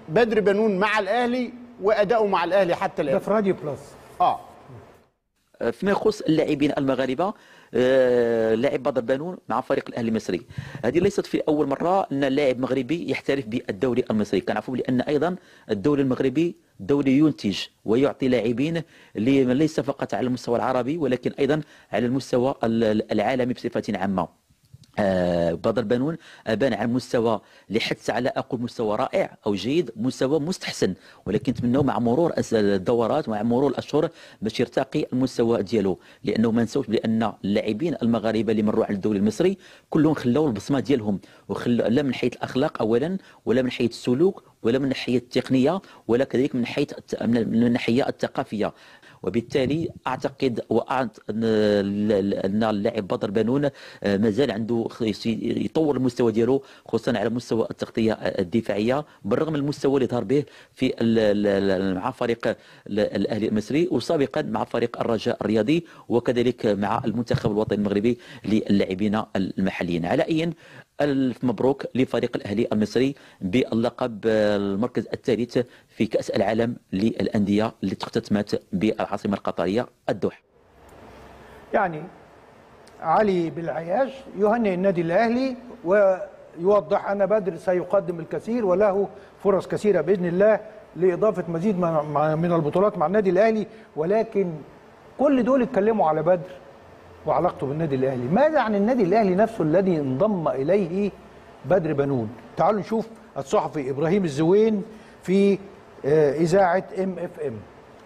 بدر بنون مع الاهلي واداؤه مع الاهلي حتى ده الان في راديو بلس اه فيما يخص اللاعبين المغاربه آه، لاعب بدر بانون مع فريق الاهلي المصري هذه ليست في اول مره ان لاعب مغربي يحترف بالدوري المصري كنعرفوا لان ايضا الدوري المغربي دوري ينتج ويعطي لاعبين اللي ليس فقط على المستوى العربي ولكن ايضا على المستوى ال- العالمي بصفه عامه آه، بدر بنون ابان على مستوى اللي حتى على اقل مستوى رائع او جيد مستوى مستحسن ولكن نتمنوا مع مرور أس- الدورات ومع مرور الاشهر باش يرتقي المستوى ديالو لانه ما نساوش بان اللاعبين المغاربه اللي مروا على الدوري المصري كلهم خلاو البصمه ديالهم وخلوا لا من حيث الاخلاق اولا ولا من حيث السلوك ولا من الناحيه التقنيه ولا كذلك من حيث الت- من الناحيه الثقافيه وبالتالي اعتقد وأعت- ان أن اللاعب بدر بنون آه، مازال عنده خ- يسي- يطور المستوى ديالو خصوصا على مستوى التغطيه الدفاعيه بالرغم من المستوى اللي ظهر به في ال- ال- مع فريق ال- الاهلي المصري وسابقا مع فريق الرجاء الرياضي وكذلك مع المنتخب الوطني المغربي للاعبين المحليين على اي ألف مبروك لفريق الأهلي المصري باللقب آه، المركز الثالث في كأس العالم للأندية اللي اختتمت بالعاصمة القطرية الدوحة يعني علي بالعياش يهنئ النادي الاهلي ويوضح ان بدر سيقدم الكثير وله فرص كثيره باذن الله لاضافه مزيد من مع- من البطولات مع النادي الاهلي ولكن كل دول اتكلموا على بدر وعلاقته بالنادي الاهلي ماذا عن النادي الاهلي نفسه الذي انضم اليه بدر بنون تعالوا نشوف الصحفي ابراهيم الزوين في آه، اذاعه ام اف ام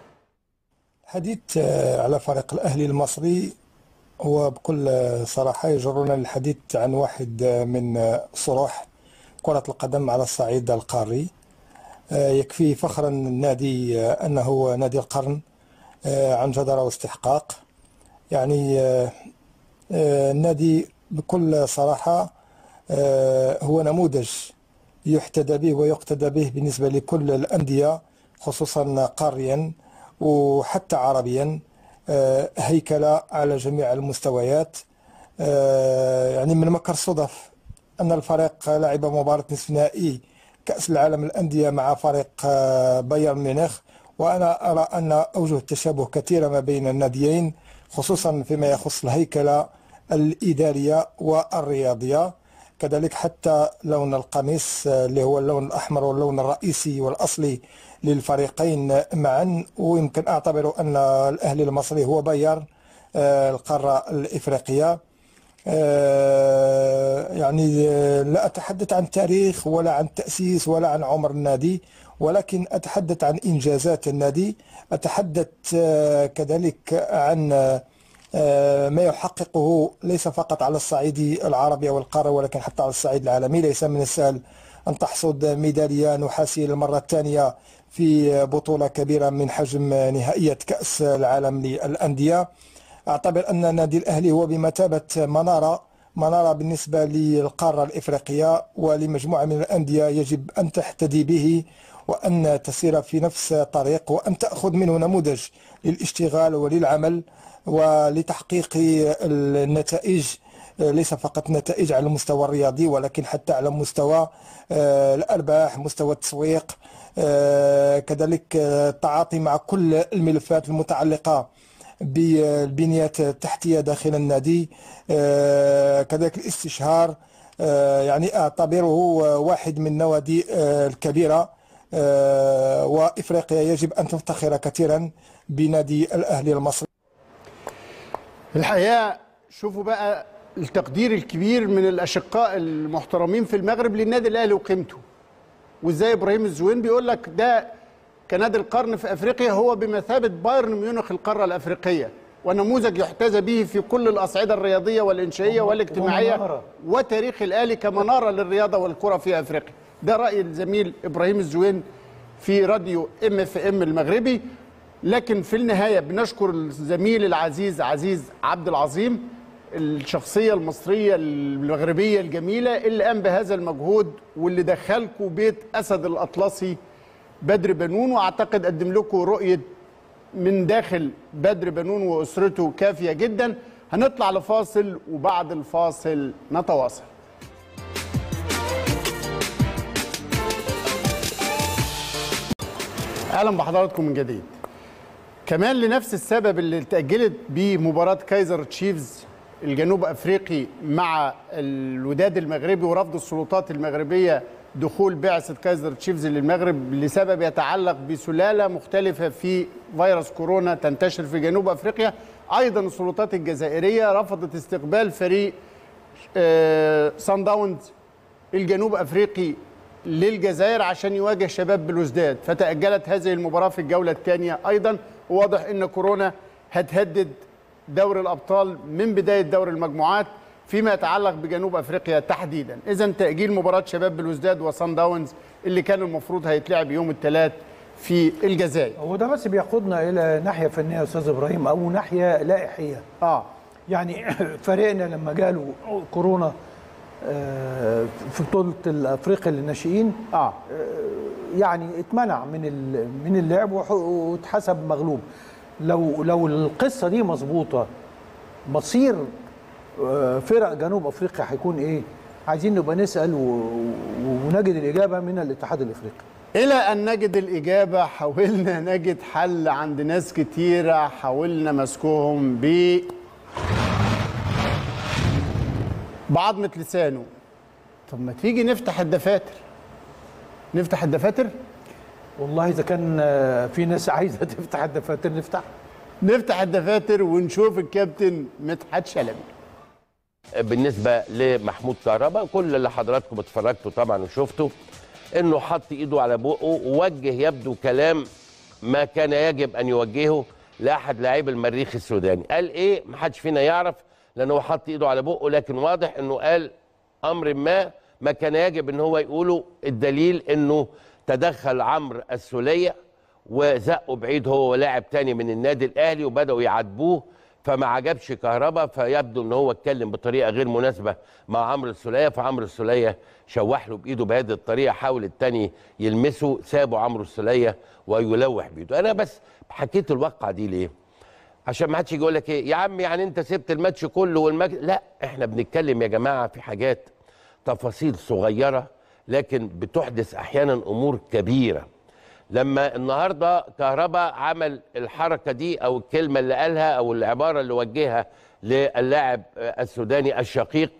حديث آه، على فريق الأهلي المصري هو بكل آه، صراحة يجرنا للحديث عن واحد آه، من آه، صروح كرة القدم على الصعيد القاري آه، يكفي فخرا النادي آه، أنه نادي القرن آه، عن جدارة واستحقاق يعني آه، آه، النادي بكل صراحة آه، هو نموذج يحتذى به ويقتدى به بالنسبة لكل الأندية خصوصا قاريا وحتى عربيا آه، هيكلة على جميع المستويات آه، يعني من مكر الصدف أن الفريق لعب مباراة نصف نهائي كأس العالم الأندية مع فريق آه، بايرن ميونخ وأنا أرى أن أوجه التشابه كثيرة ما بين الناديين خصوصا فيما يخص الهيكلة الإدارية والرياضية كذلك حتى لون القميص آه، اللي هو اللون الأحمر واللون الرئيسي والأصلي للفريقين معا ويمكن أعتبر أن الأهلي المصري هو بايرن آه، القارة الإفريقية آه، يعني آه، لا أتحدث عن تاريخ ولا عن تأسيس ولا عن عمر النادي ولكن أتحدث عن إنجازات النادي أتحدث آه، كذلك عن آه، آه، ما يحققه ليس فقط على الصعيد العربي أو القارة ولكن حتى على الصعيد العالمي ليس من السهل أن تحصد ميدالية نحاسية للمرة الثانية في بطولة كبيرة من حجم نهائية كأس العالم للأندية أعتبر أن النادي الأهلي هو بمثابة منارة منارة بالنسبة للقارة الإفريقية ولمجموعة من الأندية يجب أن تحتدي به وأن تسير في نفس طريق وأن تأخذ منه نموذج للاشتغال وللعمل ولتحقيق النتائج ليس فقط نتائج على المستوى الرياضي ولكن حتى على مستوى آه، الأرباح مستوى التسويق آه، كذلك آه، التعاطي مع كل الملفات المتعلقة بالبنيات التحتية داخل النادي آه، كذلك الاستشهار آه، يعني أعتبره واحد من النوادي آه، الكبيرة آه، وإفريقيا يجب أن تفتخر كثيرا بنادي الأهلي المصري الحقيقه شوفوا بقى التقدير الكبير من الاشقاء المحترمين في المغرب للنادي الاهلي وقيمته وازاي ابراهيم الزوين بيقول لك ده كنادي القرن في افريقيا هو بمثابه بايرن ميونخ القاره الافريقيه ونموذج يحتذى به في كل الاصعده الرياضيه والانشائيه والاجتماعيه ومنارة. وتاريخ الاهلي كمناره للرياضه والكره في افريقيا ده راي الزميل ابراهيم الزوين في راديو ام اف ام المغربي لكن في النهايه بنشكر الزميل العزيز عزيز عبد العظيم الشخصيه المصريه المغربيه الجميله اللي قام بهذا المجهود واللي دخلكم بيت اسد الاطلسي بدر بنون واعتقد قدم لكم رؤيه من داخل بدر بنون واسرته كافيه جدا هنطلع لفاصل وبعد الفاصل نتواصل اهلا بحضراتكم من جديد كمان لنفس السبب اللي تأجلت بيه مباراة كايزر تشيفز الجنوب افريقي مع الوداد المغربي ورفض السلطات المغربيه دخول بعثه كايزر تشيفز للمغرب لسبب يتعلق بسلاله مختلفه في فيروس كورونا تنتشر في جنوب افريقيا ايضا السلطات الجزائريه رفضت استقبال فريق آه، سان داونز الجنوب افريقي للجزائر عشان يواجه شباب بلوزداد فتاجلت هذه المباراه في الجوله الثانيه ايضا واضح ان كورونا هتهدد دوري الابطال من بدايه دور المجموعات فيما يتعلق بجنوب افريقيا تحديدا اذا تاجيل مباراه شباب بلوزداد وصن داونز اللي كان المفروض هيتلعب يوم الثلاث في الجزائر هو ده بس بياخدنا الى ناحيه فنيه يا استاذ ابراهيم او ناحيه لائحيه اه يعني فريقنا لما جاله كورونا آه، في بطوله الافريقيا للناشئين اه يعني اتمنع من ال- من اللعب وح- واتحسب مغلوب لو لو القصه دي مظبوطه مصير آه، فرق جنوب افريقيا هيكون ايه عايزين نبقى نسال و- و- ونجد الاجابه من الاتحاد الافريقي الى ان نجد الاجابه حاولنا نجد حل عند ناس كتيره حاولنا مسكهم ب بعضمه لسانه طب ما تيجي نفتح الدفاتر نفتح الدفاتر والله اذا كان آه، في ناس عايزه تفتح الدفاتر نفتح نفتح الدفاتر ونشوف الكابتن مدحت شلبي بالنسبه لمحمود كهربا كل اللي حضراتكم اتفرجتوا طبعا وشفتوا انه حط ايده على بقه ووجه يبدو كلام ما كان يجب ان يوجهه لاحد لاعبي المريخ السوداني قال ايه ما حدش فينا يعرف لانه هو حط ايده على بقه لكن واضح انه قال امر ما ما كان يجب ان هو يقوله الدليل انه تدخل عمرو السوليه وزقه بعيد هو ولاعب تاني من النادي الاهلي وبداوا يعاتبوه فما عجبش كهربا فيبدو ان هو اتكلم بطريقه غير مناسبه مع عمرو السوليه فعمرو السوليه شوح له بايده بهذه الطريقه حاول التاني يلمسه سابه عمرو السوليه ويلوح بايده انا بس حكيت الواقعه دي ليه عشان ما حدش يجي يقول لك ايه يا عم يعني انت سبت الماتش كله والماتش لا احنا بنتكلم يا جماعه في حاجات تفاصيل صغيره لكن بتحدث احيانا امور كبيره لما النهارده كهربا عمل الحركه دي او الكلمه اللي قالها او العباره اللي وجهها للاعب السوداني الشقيق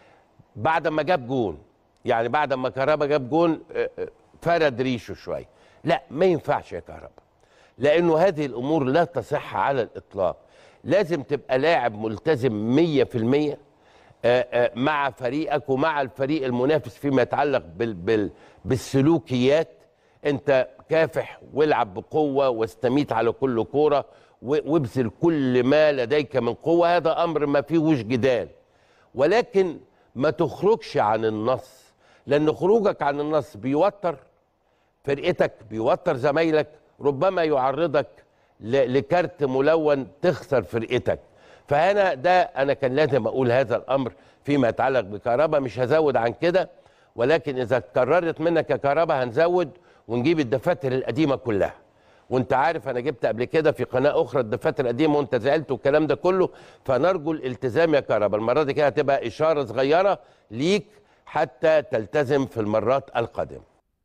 بعد ما جاب جون يعني بعد ما كهربا جاب جون آه، آه، فرد ريشه شويه لا ما ينفعش يا كهربا لانه هذه الامور لا تصح على الاطلاق لازم تبقى لاعب ملتزم 100% آه، آه، مع فريقك ومع الفريق المنافس فيما يتعلق بال بال بالسلوكيات انت كافح والعب بقوه واستميت على كل كوره و- وابذل كل ما لديك من قوه هذا امر ما فيهوش جدال ولكن ما تخرجش عن النص لان خروجك عن النص بيوتر فرقتك بيوتر زمايلك ربما يعرضك ل- لكارت ملون تخسر فرقتك فهنا ده انا كان لازم اقول هذا الامر فيما يتعلق بكهربا مش هزود عن كده ولكن اذا اتكررت منك يا كهربا هنزود ونجيب الدفاتر القديمه كلها وانت عارف انا جبت قبل كده في قناه اخرى الدفاتر القديمه وانت زعلت والكلام ده كله فنرجو الالتزام يا كهربا المره دي كده هتبقى اشاره صغيره ليك حتى تلتزم في المرات القادمه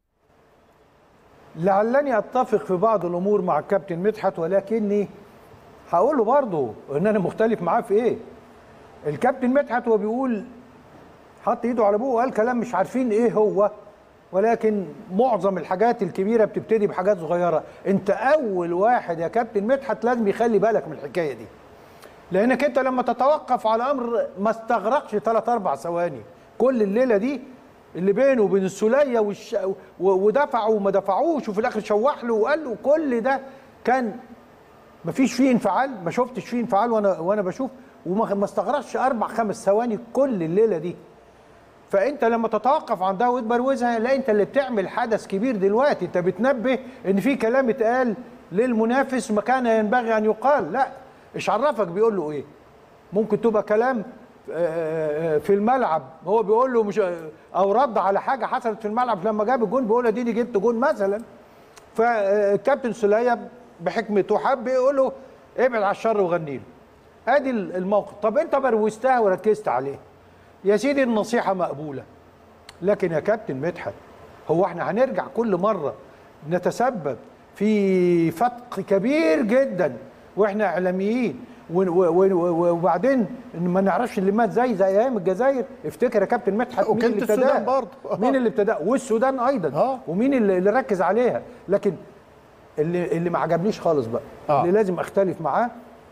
لعلني اتفق في بعض الامور مع الكابتن مدحت ولكني هقول له برضه ان انا مختلف معاه في ايه الكابتن مدحت هو بيقول حط ايده على بوقه وقال كلام مش عارفين ايه هو ولكن معظم الحاجات الكبيره بتبتدي بحاجات صغيره انت اول واحد يا كابتن مدحت لازم يخلي بالك من الحكايه دي لانك انت لما تتوقف على امر ما استغرقش 3 4 ثواني كل الليله دي اللي بينه وبين السوليه والش... و... ودفعوا وما دفعوش وفي الاخر شوح له وقال له كل ده كان ما فيش فيه انفعال ما شفتش فيه انفعال وانا وانا بشوف وما ما استغرقش اربع خمس ثواني كل الليله دي فانت لما تتوقف عن ده وتبروزها لا انت اللي بتعمل حدث كبير دلوقتي انت بتنبه ان في كلام اتقال للمنافس ما كان ينبغي ان يقال لا ايش عرفك بيقول له ايه ممكن تبقى كلام آه، آه، في الملعب هو بيقول له مش او رد على حاجه حصلت في الملعب لما جاب الجون بيقول اديني جبت جون مثلا فالكابتن سلية بحكمته حب يقول له ابعد على الشر وغني له ادي الموقف طب انت بروزتها وركزت عليه يا سيدي النصيحه مقبوله لكن يا كابتن مدحت هو احنا هنرجع كل مره نتسبب في فتق كبير جدا واحنا اعلاميين و- و- و- و- وبعدين إن ما نعرفش اللي مات زي زي ايام الجزائر افتكر يا كابتن مدحت مين وكانت اللي السودان ابتداها برضه. مين اللي ابتداها والسودان ايضا ومين اللي, اللي ركز عليها لكن اللي اللي ما عجبنيش خالص بقى آه. اللي لازم اختلف معاه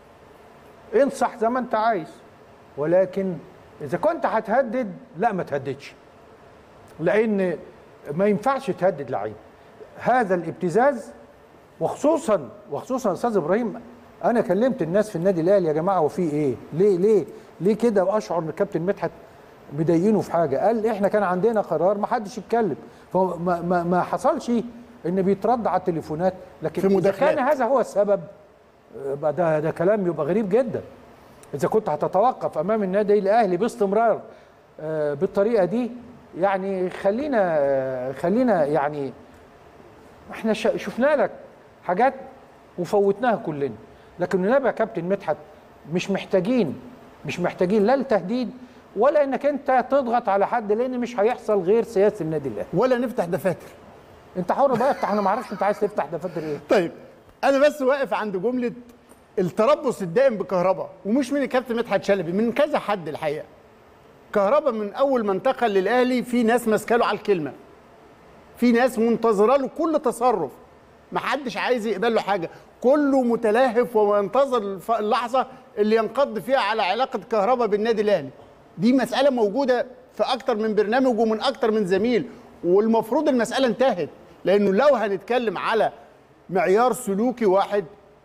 انصح زي ما انت عايز ولكن اذا كنت هتهدد لا ما تهددش لان ما ينفعش تهدد لعيب هذا الابتزاز وخصوصا وخصوصا استاذ ابراهيم انا كلمت الناس في النادي الاهلي يا جماعه وفي ايه ليه ليه ليه كده واشعر ان الكابتن مدحت مضايقينه في حاجه قال احنا كان عندنا قرار ما حدش يتكلم فما ما, ما حصلش ان بيترد على التليفونات لكن في اذا مداخلات. كان هذا هو السبب يبقى ده ده كلام يبقى غريب جدا اذا كنت هتتوقف امام النادي الاهلي باستمرار آه، بالطريقه دي يعني خلينا آه، خلينا يعني احنا ش- شفنا لك حاجات وفوتناها كلنا لكن النبي يا كابتن مدحت مش محتاجين مش محتاجين لا التهديد ولا انك انت تضغط على حد لان مش هيحصل غير سياسه النادي الاهلي ولا نفتح دفاتر انت حر بقى افتح انا ما اعرفش انت عايز تفتح دفاتر ايه طيب انا بس واقف عند جمله التربص الدائم بكهرباء ومش من الكابتن مدحت شلبي من كذا حد الحقيقه كهرباء من اول ما انتقل للاهلي في ناس ماسكه له على الكلمه في ناس منتظره له كل تصرف ما حدش عايز يقبل له حاجه كله متلهف وينتظر الف- اللحظه اللي ينقض فيها على علاقه كهرباء بالنادي الاهلي دي مساله موجوده في اكتر من برنامج ومن اكتر من زميل والمفروض المساله انتهت لانه لو هنتكلم على معيار سلوكي واحد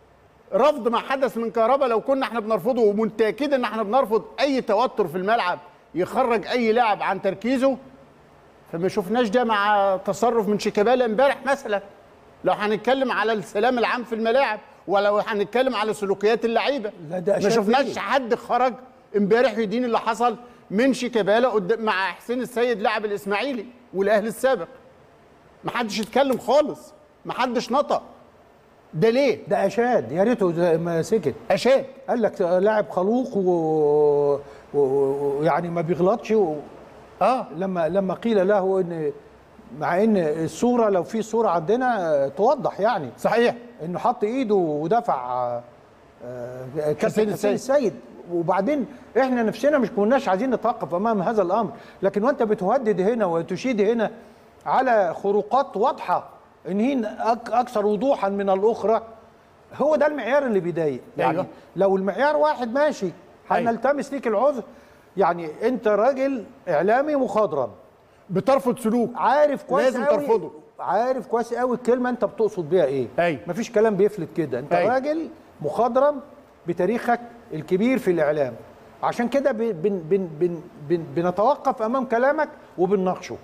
رفض ما حدث من كهرباء لو كنا احنا بنرفضه ومتاكد ان احنا بنرفض اي توتر في الملعب يخرج اي لاعب عن تركيزه فما شفناش ده مع تصرف من شيكابالا امبارح مثلا لو هنتكلم على السلام العام في الملاعب ولو هنتكلم على سلوكيات اللعيبه لا ده ما أشد شفناش إيه؟ حد خرج امبارح يدين اللي حصل من شيكابالا قدام مع حسين السيد لاعب الاسماعيلي والاهلي السابق ما حدش اتكلم خالص ما حدش نطق ده ليه ده اشاد يا ريته زي ما سكت اشاد قال لك لاعب خلوق ويعني و... و... ويعني ما بيغلطش و... اه لما لما قيل له ان مع ان الصوره لو في صوره عندنا توضح يعني صحيح انه حط ايده ودفع آه، كابتن حسين حسين السيد. السيد وبعدين احنا نفسنا مش كناش عايزين نتوقف امام هذا الامر لكن وانت بتهدد هنا وتشيد هنا على خروقات واضحه ان هي أك- اكثر وضوحا من الاخرى هو ده المعيار اللي بيضايق يعني أيوة. لو المعيار واحد ماشي أيوة. هنلتمس ليك العذر يعني انت راجل اعلامي مخضرم بترفض سلوك عارف كويس لازم قوي ترفضه. عارف كويس قوي الكلمه انت بتقصد بيها ايه أيوة. مفيش كلام بيفلت كده انت أيوة. راجل مخضرم بتاريخك الكبير في الاعلام عشان كده بن بن بن بن بن بنتوقف امام كلامك وبنناقشه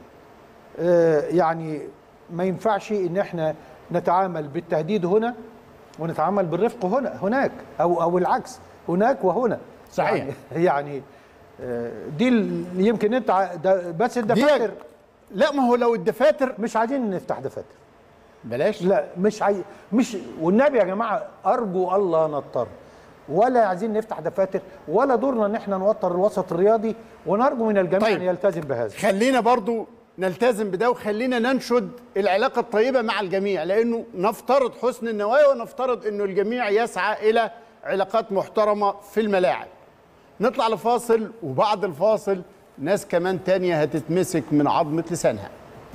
آه يعني ما ينفعش ان احنا نتعامل بالتهديد هنا ونتعامل بالرفق هنا هناك او او العكس هناك وهنا صحيح. يعني, يعني آه، دي اللي يمكن انت ع- ده بس الدفاتر لا ما هو لو الدفاتر مش عايزين نفتح دفاتر بلاش لا مش عاي... مش والنبي يا جماعه ارجو الله نضطر ولا عايزين نفتح دفاتر ولا دورنا ان احنا نوتر الوسط الرياضي ونرجو من الجميع طيب. ان يلتزم بهذا خلينا برضو نلتزم بده وخلينا ننشد العلاقة الطيبة مع الجميع لأنه نفترض حسن النوايا ونفترض أنه الجميع يسعى إلى علاقات محترمة في الملاعب نطلع لفاصل وبعد الفاصل ناس كمان تانية هتتمسك من عظمة لسانها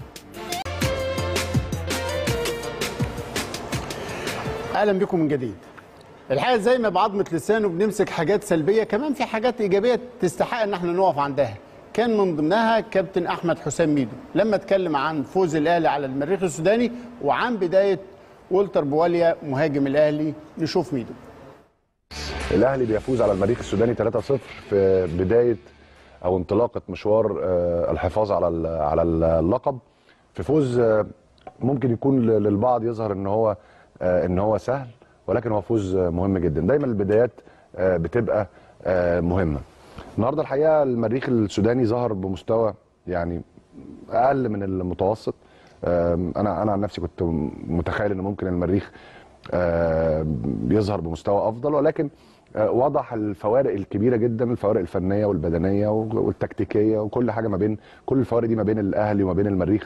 اهلا بكم من جديد الحقيقه زي ما بعظمه لسانه بنمسك حاجات سلبيه كمان في حاجات ايجابيه تستحق ان احنا نقف عندها كان من ضمنها كابتن احمد حسام ميدو لما اتكلم عن فوز الاهلي على المريخ السوداني وعن بدايه والتر بواليا مهاجم الاهلي نشوف ميدو الاهلي بيفوز على المريخ السوداني 3-0 في بدايه او انطلاقه مشوار آه، الحفاظ على ال- على اللقب في فوز آه، ممكن يكون ل- للبعض يظهر ان هو آه، ان هو سهل ولكن هو فوز آه، مهم جدا دايما البدايات آه، بتبقى آه، مهمه النهارده الحقيقه المريخ السوداني ظهر بمستوى يعني اقل من المتوسط آم، انا انا عن نفسي كنت متخيل ان ممكن المريخ آه، يظهر بمستوى افضل ولكن آه، وضح الفوارق الكبيره جدا الفوارق الفنيه والبدنيه والتكتيكيه وكل حاجه ما بين كل الفوارق دي ما بين الاهلي وما بين المريخ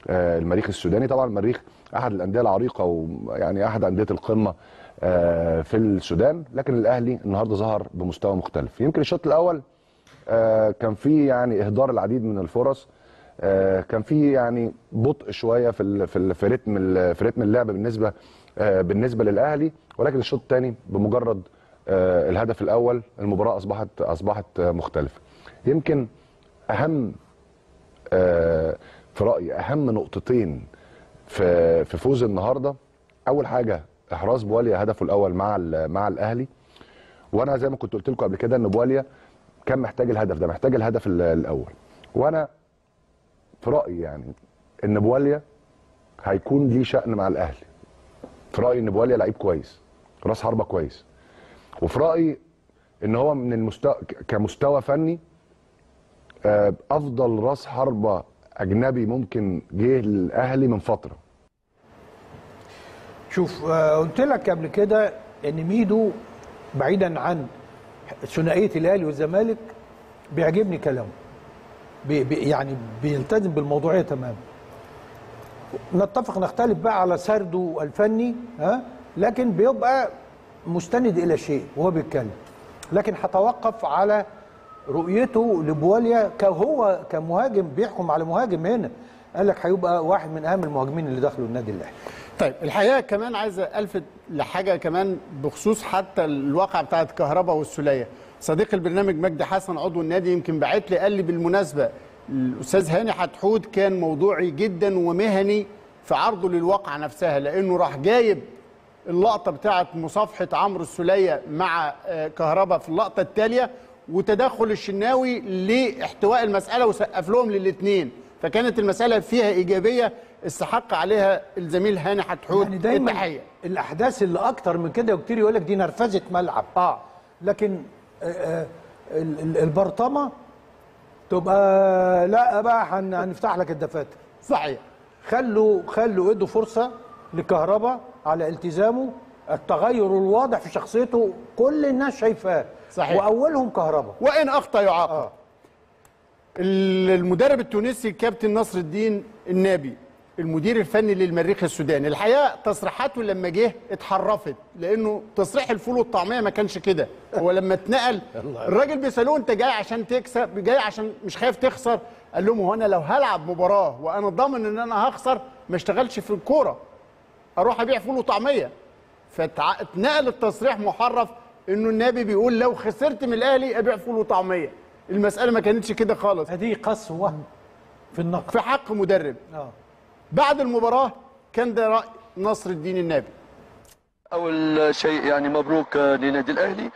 آه، المريخ السوداني طبعا المريخ احد الانديه العريقه ويعني احد انديه القمه آه، في السودان لكن الاهلي النهارده ظهر بمستوى مختلف يمكن الشوط الاول آه، كان فيه يعني اهدار العديد من الفرص آه، كان فيه يعني بطء شويه في ال- في ال- في رتم ال- في رتم اللعب بالنسبه آه، بالنسبه للاهلي ولكن الشوط الثاني بمجرد آه، الهدف الاول المباراه اصبحت اصبحت آه، مختلفه يمكن اهم آه، في رايي اهم نقطتين في في فوز النهارده اول حاجه احراز بواليا هدفه الاول مع ال- مع الاهلي وانا زي ما كنت قلت لكم قبل كده ان بواليا كان محتاج الهدف ده محتاج الهدف ال- الاول وانا في رايي يعني ان بواليا هيكون ليه شأن مع الاهلي في رايي ان بواليا لعيب كويس راس حربه كويس وفي رايي ان هو من المستوى كمستوى فني آه، افضل راس حربه اجنبي ممكن جه الاهلي من فتره شوف آه، قلت لك قبل كده ان ميدو بعيدا عن ثنائيه الاهلي والزمالك بيعجبني كلامه بي بي يعني بيلتزم بالموضوعيه تماما نتفق نختلف بقى على سرده الفني ها لكن بيبقى مستند الى شيء وهو بيتكلم لكن هتوقف على رؤيته لبواليا كهو كمهاجم بيحكم على مهاجم هنا قال لك هيبقى واحد من اهم المهاجمين اللي دخلوا النادي الاهلي طيب الحقيقه كمان عايز الفت لحاجه كمان بخصوص حتى الواقع بتاعت كهرباء والسوليه صديق البرنامج مجدي حسن عضو النادي يمكن بعت لي قال لي بالمناسبه الاستاذ هاني حتحود كان موضوعي جدا ومهني في عرضه للواقعه نفسها لانه راح جايب اللقطه بتاعت مصافحه عمرو السوليه مع آه، كهرباء في اللقطه التاليه وتدخل الشناوي لاحتواء المساله وسقف لهم للاثنين فكانت المساله فيها ايجابيه استحق عليها الزميل هاني حتحود يعني دايما التحيه الاحداث اللي اكتر من كده وكتير يقول لك دي نرفزه ملعب اه لكن آه آه ال- ال- البرطمه تبقى لا بقى هن- هنفتح لك الدفاتر صحيح خلوا خلوا ادوا فرصه لكهربا على التزامه التغير الواضح في شخصيته كل الناس شايفاه صحيح. واولهم كهربا وان اخطا يعاقب آه. المدرب التونسي الكابتن نصر الدين النابي المدير الفني للمريخ السوداني الحقيقه تصريحاته لما جه اتحرفت لانه تصريح الفول والطعميه ما كانش كده هو لما اتنقل الراجل بيسالوه انت جاي عشان تكسب جاي عشان مش خايف تخسر قال لهم هو انا لو هلعب مباراه وانا ضامن ان انا هخسر ما اشتغلش في الكوره اروح ابيع فول وطعميه فاتنقل التصريح محرف انه النبي بيقول لو خسرت من الاهلي ابيع فول وطعميه المساله ما كانتش كده خالص هذه قسوه في النقد في حق مدرب اه بعد المباراه كان ده راي نصر الدين النبي أول شيء يعني مبروك لنادي الأهلي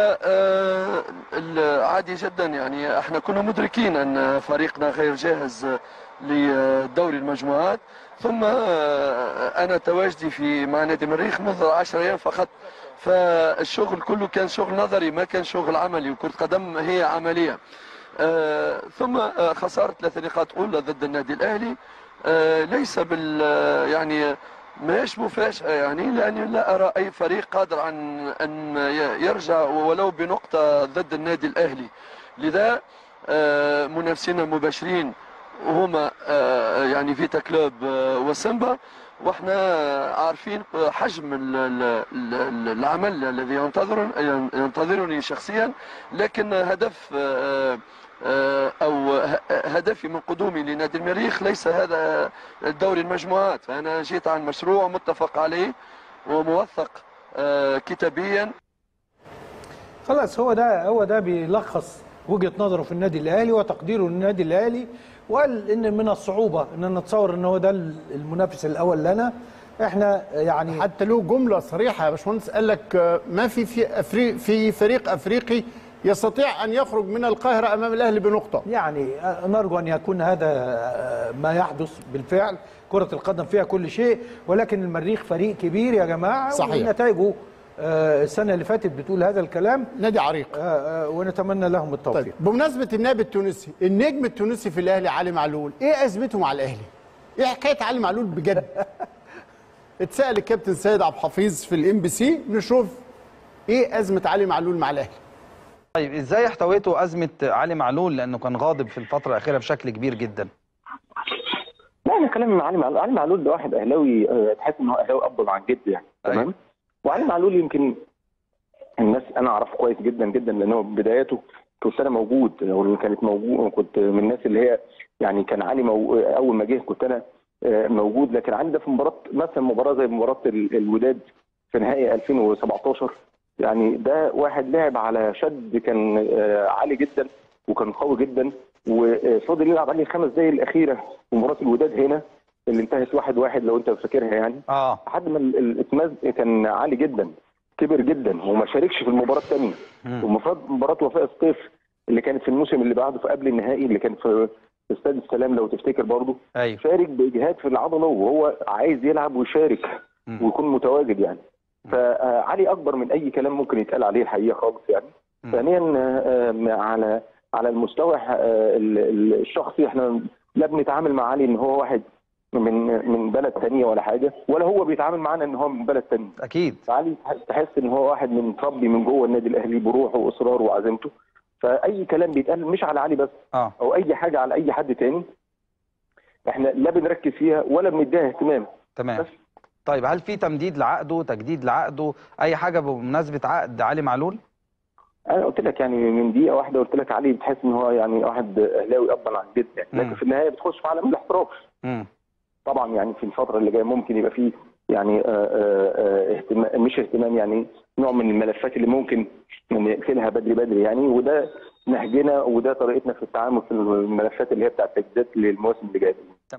فعادي جدا يعني احنا كنا مدركين أن فريقنا غير جاهز لدوري المجموعات ثم أنا تواجدي في مع نادي المريخ منذ 10 أيام فقط فالشغل كله كان شغل نظري ما كان شغل عملي وكرة قدم هي عملية آه، ثم آه، خسارة ثلاث نقاط أولى ضد النادي الأهلي آه، ليس بال يعني ماهيش مفاجأة يعني لأني لا أرى أي فريق قادر عن أن ي- يرجع ولو بنقطة ضد النادي الأهلي لذا آه، منافسينا المباشرين هما آه، يعني فيتا كلوب آه، وسيمبا واحنا عارفين حجم ال- ال- ال- العمل الذي ينتظر ينتظرني شخصيا لكن هدف آه، آه، او ه- هدفي من قدومي لنادي المريخ ليس هذا دوري المجموعات فانا جيت عن مشروع متفق عليه وموثق آه، كتابيا خلاص هو ده هو ده بيلخص وجهه نظره في النادي الاهلي وتقديره للنادي الاهلي وقال ان من الصعوبه ان نتصور ان هو ده المنافس الاول لنا احنا يعني حتى له جمله صريحه يا باشمهندس قال لك آه، ما في في أفريق في فريق افريقي يستطيع ان يخرج من القاهره امام الاهلي بنقطه يعني نرجو ان يكون هذا ما يحدث بالفعل كره القدم فيها كل شيء ولكن المريخ فريق كبير يا جماعه صحيح. ونتائجه آه، السنه اللي فاتت بتقول هذا الكلام نادي عريق آه، آه، ونتمنى لهم التوفيق طيب بمناسبه النائب التونسي النجم التونسي في الاهلي علي معلول ايه ازمته مع الاهلي ايه حكايه علي معلول بجد اتسال الكابتن سيد عبد الحفيظ في الام بي سي نشوف ايه ازمه علي معلول مع الاهلي طيب ازاي احتويتوا ازمه علي معلول لانه كان غاضب في الفتره الاخيره بشكل كبير جدا لا انا كلامي مع علي معلول علي معلول ده واحد اهلاوي آه، تحس ان هو اهلاوي اب عن جد يعني تمام وعلي معلول يمكن الناس انا اعرفه كويس جدا جدا لان هو بداياته كنت انا موجود او كانت موجود كنت من الناس اللي هي يعني كان علي مو... اول ما جه كنت انا آه، موجود لكن علي ده في مباراه مثلا مباراه زي مباراه ال- الوداد في نهائي 2017 يعني ده واحد لعب على شد كان آه، عالي جدا وكان قوي جدا وفضل يلعب عليه الخمس دقايق الاخيره في مباراه الوداد هنا اللي انتهت واحد واحد لو انت فاكرها يعني اه لحد ما ال- الاتماز كان عالي جدا كبر جدا وما شاركش في المباراه الثانيه ومفروض مباراه وفاء الصيف اللي كانت في الموسم اللي بعده في قبل النهائي اللي كان في في استاد السلام لو تفتكر برضه ايوه شارك باجهاد في العضله وهو عايز يلعب ويشارك ويكون متواجد يعني فعلي اكبر من اي كلام ممكن يتقال عليه الحقيقه خالص يعني ثانيا آه، آه، على على المستوى آه، ال- ال- الشخصي احنا لا بنتعامل مع علي ان هو واحد من من بلد ثانيه ولا حاجه ولا هو بيتعامل معانا ان هو من بلد ثانيه اكيد علي تحس ان هو واحد من متربي من جوه النادي الاهلي بروحه واصراره وعزيمته فاي كلام بيتقال مش على علي بس اه او اي حاجه على اي حد تاني احنا لا بنركز فيها ولا بنديها اهتمام تمام طيب هل في تمديد لعقده تجديد لعقده اي حاجه بمناسبه عقد علي معلول انا قلت لك يعني من دقيقه واحده قلت لك علي بتحس ان هو يعني واحد اهلاوي ابا عن جد يعني لكن في النهايه بتخش في عالم الاحتراف مم. طبعا يعني في الفتره اللي جايه ممكن يبقى فيه يعني آه، آه، آه، اهتمام مش اهتمام يعني نوع من الملفات اللي ممكن نقفلها بدري بدري يعني وده نهجنا وده طريقتنا في التعامل في الملفات اللي هي بتاعت التجديدات للمواسم اللي جايه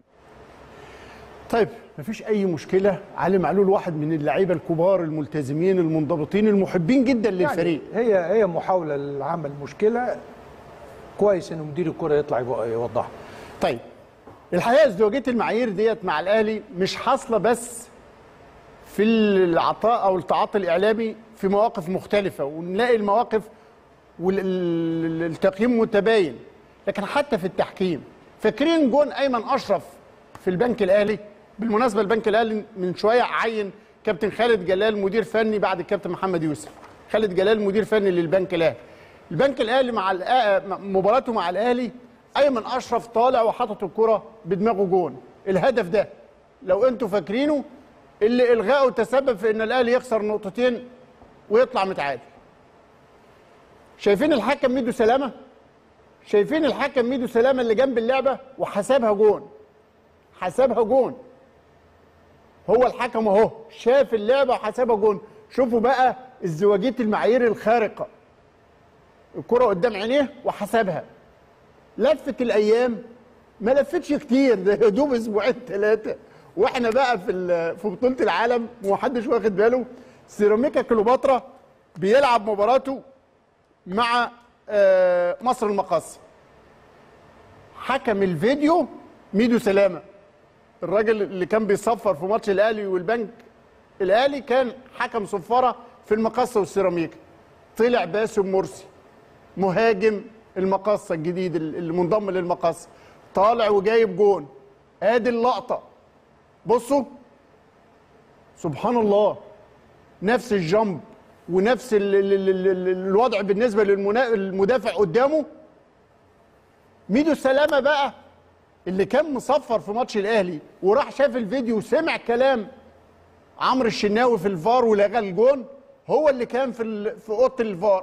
طيب مفيش اي مشكله علي معلول واحد من اللعيبه الكبار الملتزمين المنضبطين المحبين جدا للفريق يعني هي هي محاوله لعمل مشكله كويس ان مدير الكره يطلع يبقى- يوضحها طيب الحقيقه ازدواجيه المعايير ديت مع الاهلي مش حاصله بس في العطاء او التعاطي الاعلامي في مواقف مختلفه ونلاقي المواقف والتقييم متباين لكن حتى في التحكيم فاكرين جون ايمن اشرف في البنك الاهلي بالمناسبه البنك الاهلي من شويه عين كابتن خالد جلال مدير فني بعد الكابتن محمد يوسف خالد جلال مدير فني للبنك الاهلي البنك الاهلي مع الأ- مباراته مع الاهلي ايمن اشرف طالع وحاطط الكره بدماغه جون الهدف ده لو انتوا فاكرينه اللي الغائه تسبب في ان الاهلي يخسر نقطتين ويطلع متعادل شايفين الحكم ميدو سلامه شايفين الحكم ميدو سلامه اللي جنب اللعبه وحسبها جون حسبها جون هو الحكم اهو شاف اللعبه وحسبها جون شوفوا بقى ازدواجيه المعايير الخارقه الكره قدام عينيه وحسبها لفت الايام ما لفتش كتير ده يا دوب اسبوعين ثلاثه واحنا بقى في ال- في بطوله العالم ومحدش واخد باله سيراميكا كليوباترا بيلعب مباراته مع آه، مصر المقاصة حكم الفيديو ميدو سلامه الراجل اللي كان بيصفر في ماتش الاهلي والبنك الاهلي كان حكم صفاره في المقاصه والسيراميكا طلع باسم مرسي مهاجم المقاصه الجديد اللي منضم للمقاصه طالع وجايب جون ادي اللقطه بصوا سبحان الله نفس الجنب ونفس ال ال ال ال ال الوضع بالنسبه للمدافع قدامه ميدو السلامه بقى اللي كان مصفر في ماتش الاهلي وراح شاف الفيديو وسمع كلام عمرو الشناوي في الفار ولغى الجون هو اللي كان في ال- في اوضه الفار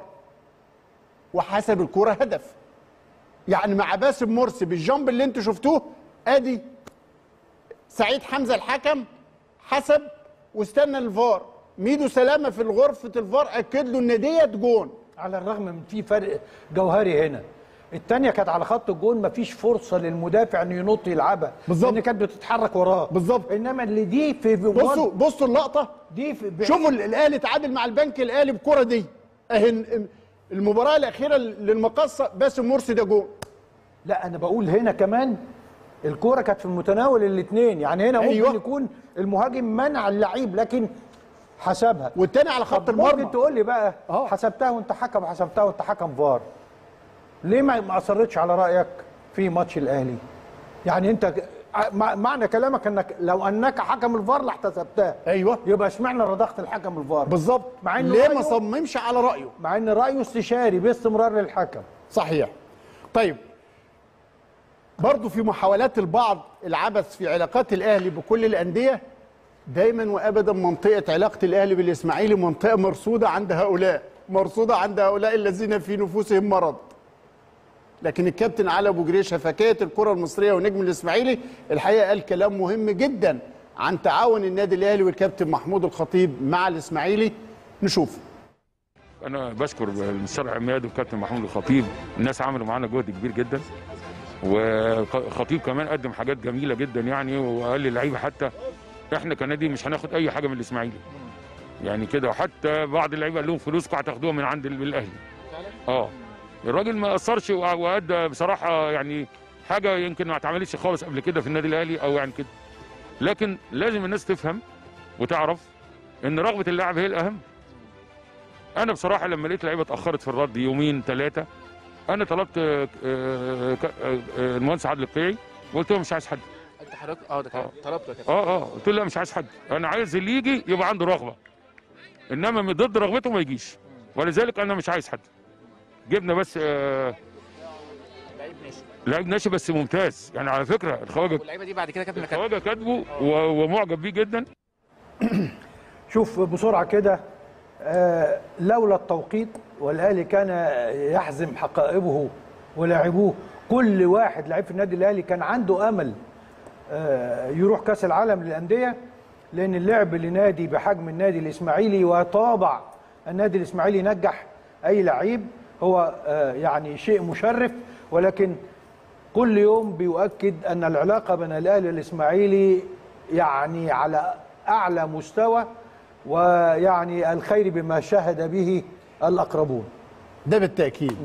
وحسب الكوره هدف يعني مع باسم مرسي بالجنب اللي انتوا شفتوه ادي سعيد حمزه الحكم حسب واستنى الفار ميدو سلامه في غرفه الفار اكد له ان ديت جون على الرغم من في فرق جوهري هنا الثانيه كانت على خط الجون مفيش فرصه للمدافع انه ينط يلعبها بالظبط لان كانت بتتحرك وراه بالظبط انما اللي دي في بصوا بصوا اللقطه دي في بعيد. شوفوا ال- الاهلي تعادل مع البنك الاهلي بكره دي اهي ال- المباراه الاخيره للمقصه باسم مرسي ده جون لا انا بقول هنا كمان الكوره كانت في متناول الاثنين يعني هنا ممكن أيوة. أيوة. يكون المهاجم منع اللعيب لكن حسبها والتاني على خط طب المرمى. ممكن تقول لي بقى حسبتها وانت حكم وحسبتها وانت حكم فار ليه ما ما اصرتش على رايك في ماتش الاهلي يعني انت ع- مع- معنى كلامك انك لو انك حكم الفار لاحتسبتها ايوه يبقى اشمعنى رضخت الحكم الفار بالظبط مع انه ليه رأيه- ما صممش على رايه مع ان رايه استشاري باستمرار للحكم صحيح طيب برضه في محاولات البعض العبث في علاقات الاهلي بكل الانديه دايما وابدا منطقه علاقه الاهلي بالاسماعيلي منطقه مرصوده عند هؤلاء مرصوده عند هؤلاء الذين في نفوسهم مرض لكن الكابتن علي ابو جريشه فكايه الكره المصريه ونجم الاسماعيلي الحقيقه قال كلام مهم جدا عن تعاون النادي الاهلي والكابتن محمود الخطيب مع الاسماعيلي نشوف انا بشكر المستشار عماد والكابتن محمود الخطيب الناس عملوا معانا جهد كبير جدا وخطيب كمان قدم حاجات جميله جدا يعني وقال للعيبه حتى احنا كنادي مش هناخد اي حاجه من الاسماعيلي يعني كده وحتى بعض اللعيبه قال لهم فلوسكم هتاخدوها من عند ال- الاهلي اه الراجل ما اثرش وع- وادى بصراحه يعني حاجه يمكن ما اتعملتش خالص قبل كده في النادي الاهلي او يعني كده لكن لازم الناس تفهم وتعرف ان رغبه اللاعب هي الاهم انا بصراحه لما لقيت لعيبه اتاخرت في الرد يومين ثلاثه انا طلبت آه، آه، ك- آه، آه، المهندس عادل القيعي وقلت له مش عايز حد انت حضرتك اه ده كان طلبته يا كابتن اه اه قلت له لا مش عايز حد انا عايز اللي يجي يبقى عنده رغبه انما من ضد رغبته ما يجيش ولذلك انا مش عايز حد جبنا بس آه لعيب ناشئ لعيب ناشئ بس ممتاز يعني على فكره الخواجه واللعيبه دي بعد كده كابتن كانت الخواجه كاتبه و- ومعجب بيه جدا شوف بسرعه كده آه، لولا التوقيت والاهلي كان يحزم حقائبه ولاعبوه كل واحد لعيب في النادي الاهلي كان عنده امل آه، يروح كاس العالم للانديه لان اللعب لنادي بحجم النادي الاسماعيلي وطابع النادي الاسماعيلي نجح اي لعيب هو آه، يعني شيء مشرف ولكن كل يوم بيؤكد ان العلاقه بين الاهلي والاسماعيلي يعني على اعلى مستوى ويعني الخير بما شهد به الاقربون ده بالتاكيد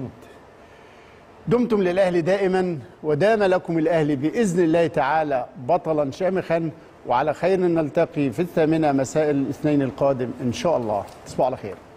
دمتم للاهلي دائما ودام لكم الاهلي باذن الله تعالى بطلا شامخا وعلى خير نلتقي في الثامنه مساء الاثنين القادم ان شاء الله تصبحوا على خير